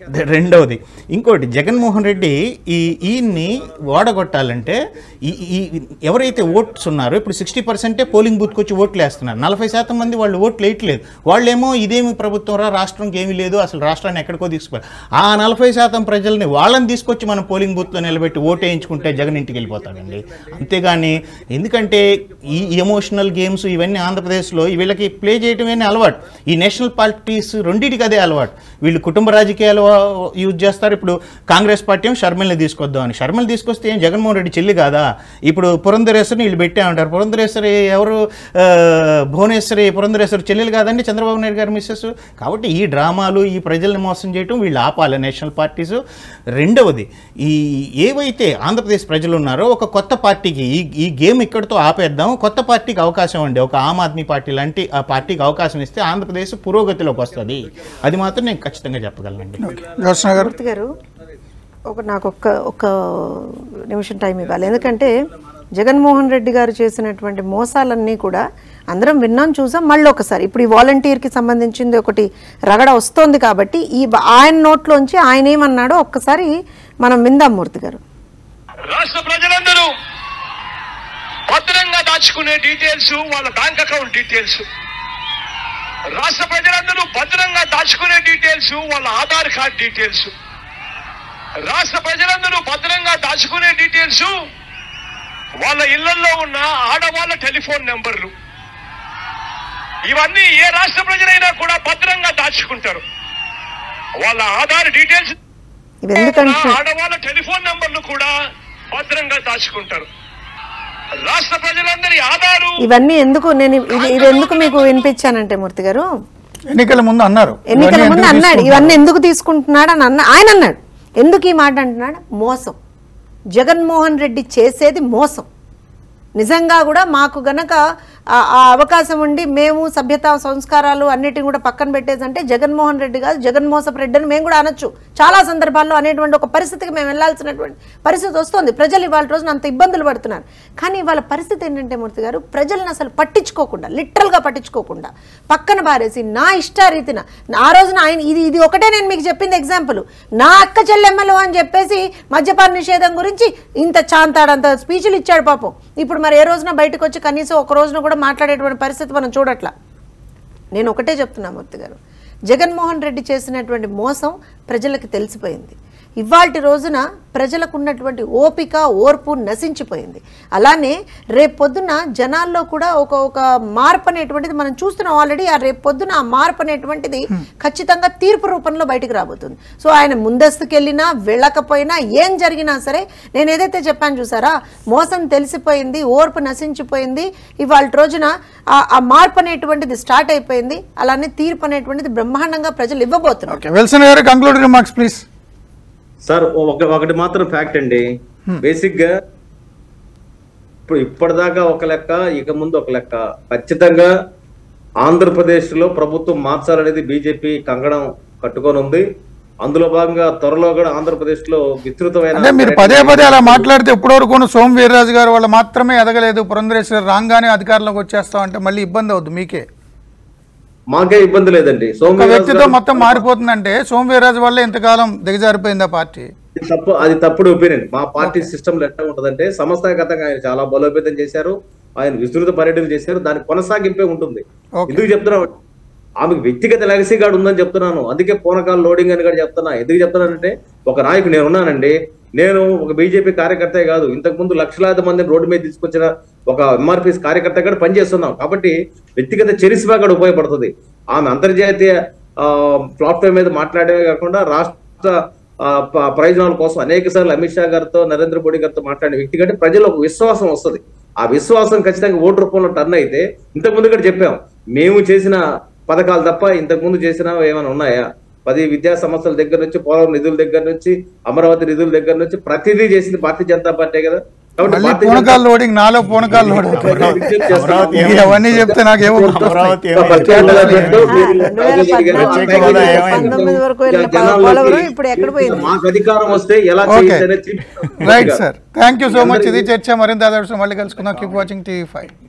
రెండవది ఇంకోటి జగన్మోహన్ రెడ్డి ఈ ఈయన్ని ఓడగొట్టాలంటే ఈ ఈ ఎవరైతే ఓట్స్ ఉన్నారో ఇప్పుడు సిక్స్టీ పర్సెంటే పోలింగ్ బూత్కి వచ్చి ఓట్లు వేస్తున్నారు నలభై శాతం మంది వాళ్ళు ఓట్లు వేయట్లేదు వాళ్ళేమో ఇదేమి ప్రభుత్వం రా రాష్ట్రంకి ఏమీ లేదు అసలు రాష్ట్రాన్ని ఎక్కడికో తీసుకుపోయారు ఆ నలభై శాతం ప్రజల్ని వాళ్ళని తీసుకొచ్చి మనం పోలింగ్ బూత్లో నిలబెట్టి ఓటు వేయించుకుంటే జగన్ ఇంటికి వెళ్ళిపోతాడండి అంతేగాని ఎందుకంటే ఈ ఎమోషనల్ గేమ్స్ ఇవన్నీ ఆంధ్రప్రదేశ్లో వీళ్ళకి ప్లే చేయటమే అలవాటు ఈ నేషనల్ పార్టీస్ రెండింటికి అదే అలవాటు వీళ్ళు కుటుంబ రాజకీయాలు యూజ్ చేస్తారు ఇప్పుడు కాంగ్రెస్ పార్టీ ఏమో షర్మిల్ని తీసుకొద్దాం అని షర్మిల్ తీసుకొస్తే ఏం జగన్మోహన్ రెడ్డి చెల్లి కాదా ఇప్పుడు పురంధరేశ్వరిని వీళ్ళు పెట్టామంటారు పురంధరేశ్వరి ఎవరు ఆ, భువనేశ్వరి పురంధరేశ్వరి చెల్లెలు కాదండి చంద్రబాబు నాయుడు గారి మిస్సెస్ కాబట్టి ఈ డ్రామాలు ఈ ప్రజల్ని మోసం చేయటం వీళ్ళు ఆపాలి నేషనల్ పార్టీస్ రెండవది ఈ ఏవైతే ఆంధ్రప్రదేశ్ ప్రజలు ఉన్నారో ఒక కొత్త పార్టీకి ఈ ఈ గేమ్ ఇక్కడితో ఆపేద్దాం కొత్త పార్టీకి అవకాశం అండి ఒక ఆమ్ ఆద్మీ పార్టీ లాంటి ఆ పార్టీకి అవకాశం ఇస్తే ఆంధ్రప్రదేశ్ పురోగతిలోకి వస్తుంది అది మాత్రం నేను ఖచ్చితంగా చెప్పగలనండి జ్యోత్స్న గారు మూర్తి గారు ఒక నాకు ఒక్క ఒక్క నిమిషం టైం ఇవ్వాలి ఎందుకంటే జగన్మోహన్ రెడ్డి గారు చేసినటువంటి మోసాలన్నీ కూడా అందరం విన్నాం చూసాం మళ్ళీ ఒకసారి ఇప్పుడు ఈ వాలంటీర్కి సంబంధించింది ఒకటి రగడ వస్తోంది కాబట్టి ఈ బ- ఆయన నోట్లోంచి ఆయన ఏమన్నాడో ఒక్కసారి మనం విందాం మూర్తి గారు రాష్ట్ర ప్రజలందరూ భద్రంగా దాచుకునే డీటెయిల్స్ వాళ్ళ బ్యాంక్ అకౌంట్ డీటెయిల్స్ రాష్ట్ర ప్రజలందరూ భద్రంగా దాచుకునే డీటెయిల్స్ వాళ్ళ ఆధార్ కార్డ్ డీటెయిల్స్ రాష్ట్ర ప్రజలందరూ భద్రంగా దాచుకునే డీటెయిల్స్ వాళ్ళ ఇళ్లలో ఉన్న ఆడవాళ్ళ టెలిఫోన్ నెంబర్లు ఇవన్నీ ఏ రాష్ట్ర ప్రజలైనా కూడా భద్రంగా దాచుకుంటారు వాళ్ళ ఆధార్ డీటెయిల్స్ ఇవి ఎందుకంటే ఆడవాళ్ళ టెలిఫోన్ నంబర్లు కూడా భద్రంగా దాచుకుంటారు రాష్ట్ర ప్రజలందరి ఆధారు ఇవన్నీ ఎందుకు నేను ఇది ఇది ఎందుకు మీకు వినిపించానంటే మూర్తి గారు ఎన్నికల ముందు అన్నారు ఎన్నికల ఇవన్నీ ముందు ఎందుకు అన్నాడు తీసుకుంటున్నారు? ఇవన్నీ ఎందుకు తీసుకుంటున్నాడు అని అన్న ఆయన అన్నాడు ఎందుకు ఈ మాట అంటున్నాడు మోసం జగన్మోహన్ రెడ్డి చేసేది మోసం నిజంగా కూడా మాకు గనక ఆ ఆ అవకాశం ఉండి మేము సభ్యత సంస్కారాలు అన్నిటిని కూడా పక్కన పెట్టేసి అంటే జగన్మోహన్ రెడ్డి కాదు జగన్మోసపు రెడ్డి అని మేము కూడా అనొచ్చు చాలా సందర్భాల్లో అనేటువంటి ఒక పరిస్థితికి మేము వెళ్ళాల్సినటువంటి పరిస్థితి వస్తుంది ప్రజలు ఇవాళ రోజున అంత ఇబ్బందులు పడుతున్నారు కానీ ఇవాళ పరిస్థితి ఏంటంటే మూర్తి గారు ప్రజలను అసలు పట్టించుకోకుండా లిటరల్గా పట్టించుకోకుండా పక్కన పారేసి నా ఇష్టారీతిన ఆ రోజున ఆయన ఇది ఇది ఒకటే నేను మీకు చెప్పింది ఎగ్జాంపుల్ నా అక్క చెల్లెమ్మలు అని చెప్పేసి మద్యపాన నిషేధం గురించి ఇంత చాంతాడంత స్పీచ్లు ఇచ్చాడు పాపం ఇప్పుడు మరి ఏ రోజున బయటకు వచ్చి కనీసం ఒక రోజున కూడా మాట్లాడేటువంటి పరిస్థితి మనం చూడట్లా నేను ఒకటే చెప్తున్నా మూర్తి గారు జగన్మోహన్ రెడ్డి చేసినటువంటి మోసం ప్రజలకు తెలిసిపోయింది ఇవాల్టి రోజున ప్రజలకు ఉన్నటువంటి ఓపిక ఓర్పు నశించిపోయింది అలానే రేపు పొద్దున జనాల్లో కూడా ఒక ఒక మార్పు అనేటువంటిది మనం చూస్తున్నాం ఆల్రెడీ ఆ రేపు పొద్దున ఆ మార్పు అనేటువంటిది ఖచ్చితంగా తీర్పు రూపంలో బయటికి రాబోతుంది సో ఆయన ముందస్తుకు వెళ్ళినా వెళ్ళకపోయినా ఏం జరిగినా సరే నేను ఏదైతే చెప్పాను చూసారా మోసం తెలిసిపోయింది ఓర్పు నశించిపోయింది ఇవాళ రోజున ఆ- ఆ మార్పు అనేటువంటిది స్టార్ట్ అయిపోయింది అలానే తీర్పు అనేటువంటిది బ్రహ్మాండంగా ప్రజలు ఇవ్వబోతున్నారు okay Wilson garu conclude remarks please sir ఒక ఒకటి మాత్రం ఫ్యాక్ట్ అండి బేసిక్ గా ఇప్పుడు ఇప్పటిదాకా ఒక లెక్క ఇక ముందు ఒక లెక్క ఖచ్చితంగా ఆంధ్రప్రదేశ్ లో ప్రభుత్వం మార్చాలనేది బీజేపీ కంగణం కట్టుకొని ఉంది అందులో భాగంగా త్వరలో కూడా ఆంధ్రప్రదేశ్ లో విస్తృతమైన అంటే మీరు పదే పదే అలా మాట్లాడితే ఇప్పటివరకు సోమ వీర్రాజు గారు వాళ్ళు మాత్రమే ఎదగలేదు పురంధరేశ్వరి రాగానే అధికారంలోకి వచ్చేస్తామంటే మళ్ళీ ఇబ్బంది అవుద్ది మీకే మాకే ఇబ్బంది లేదండి ఒక సోమవీర్రాజు వ్యక్తితో గారు- మొత్తం మారిపోతుందంటే సోమ వీర్రాజు వల్ల ఇంతకాలం దిగజారిపోయింది ఆ పార్టీ అది తప్పు అది తప్పుడు ఒపీనియన్ మా పార్టీ సిస్టమ్ ఎట్లా ఉంటదంటే సంస్థాగతంగా ఆయన చాలా బలోపేతం చేశారు ఆయన విస్తృత పర్యటన చేశారు దాని కొనసాగింపే ఉంటుంది Okay. ఎందుకు చెప్తున్నావు ఆమెకు వ్యక్తిగత లెగసీ గాడు ఉందని చెప్తున్నాను అందుకే పూనకాల లోడింగ్ అని కూడా చెప్తున్నా ఎందుకు చెప్తున్నానంటే ఒక నాయకు నేను ఉన్నానండి నేను ఒక బీజేపీ కార్యకర్తే కాదు ఇంతకు ముందు లక్షలాది మందిని రోడ్డు మీద తీసుకొచ్చిన ఒక ఎంఆర్పీఎస్ కార్యకర్త కూడా పనిచేస్తున్నాం కాబట్టి వ్యక్తిగత చరిస్మా కూడా ఉపయోగపడుతుంది ఆమె అంతర్జాతీయ ప్లాట్ఫామ్ మీద మాట్లాడమే కాకుండా రాష్ట్ర ఆ, ప- ప్రయోజనాల కోసం అనేక సార్లు అమిత్ షా గారితో నరేంద్ర మోడీ గారితో మాట్లాడిన వ్యక్తి కంటే ప్రజలకు ఒక విశ్వాసం వస్తుంది ఆ విశ్వాసం ఖచ్చితంగా ఓటు రూపంలో టర్న్ అయితే ఇంతకు ముందు కూడా చెప్పాం మేము చేసిన పథకాలు తప్ప ఇంతకు ముందు చేసిన ఏమైనా ఉన్నాయా పది విద్యా సంస్థల దగ్గర నుంచి పోలవరం నిధుల దగ్గర నుంచి అమరావతి నిధుల దగ్గర నుంచి ప్రతిదీ చేసింది భారతీయ జనతా పార్టీ కదా కాబట్టి మళ్ళీ భారతీయ పూనకాల లోడింగ్ నాలో పూనకాల లోడింగ్ జనతా పార్టీ విజ్ఞప్తి చేస్తున్నాం. అమరావతి అవన్నీ చెప్తే నాకేమో అమరావతి ఇంకా ప్రత్యేక హోదా పెట్టు, మీరు రెండు వేల రాజకీయ పద్నాలుగు హోదా ఏమైంది? పంతొమ్మిది వరకు వెళ్ళిన జనాల్లోకి పోలవరం ఇప్పుడు ఎక్కడ పోయింది మాకు అధికారం వస్తే ఎలా ఓకే చేయొచ్చు అనేది right sir thank you so much ఇది చర్చ మరింత ఆదర్శం మళ్ళీ కలుసుకుందాం కీప్ వాచింగ్ టీవీ ఫైవ్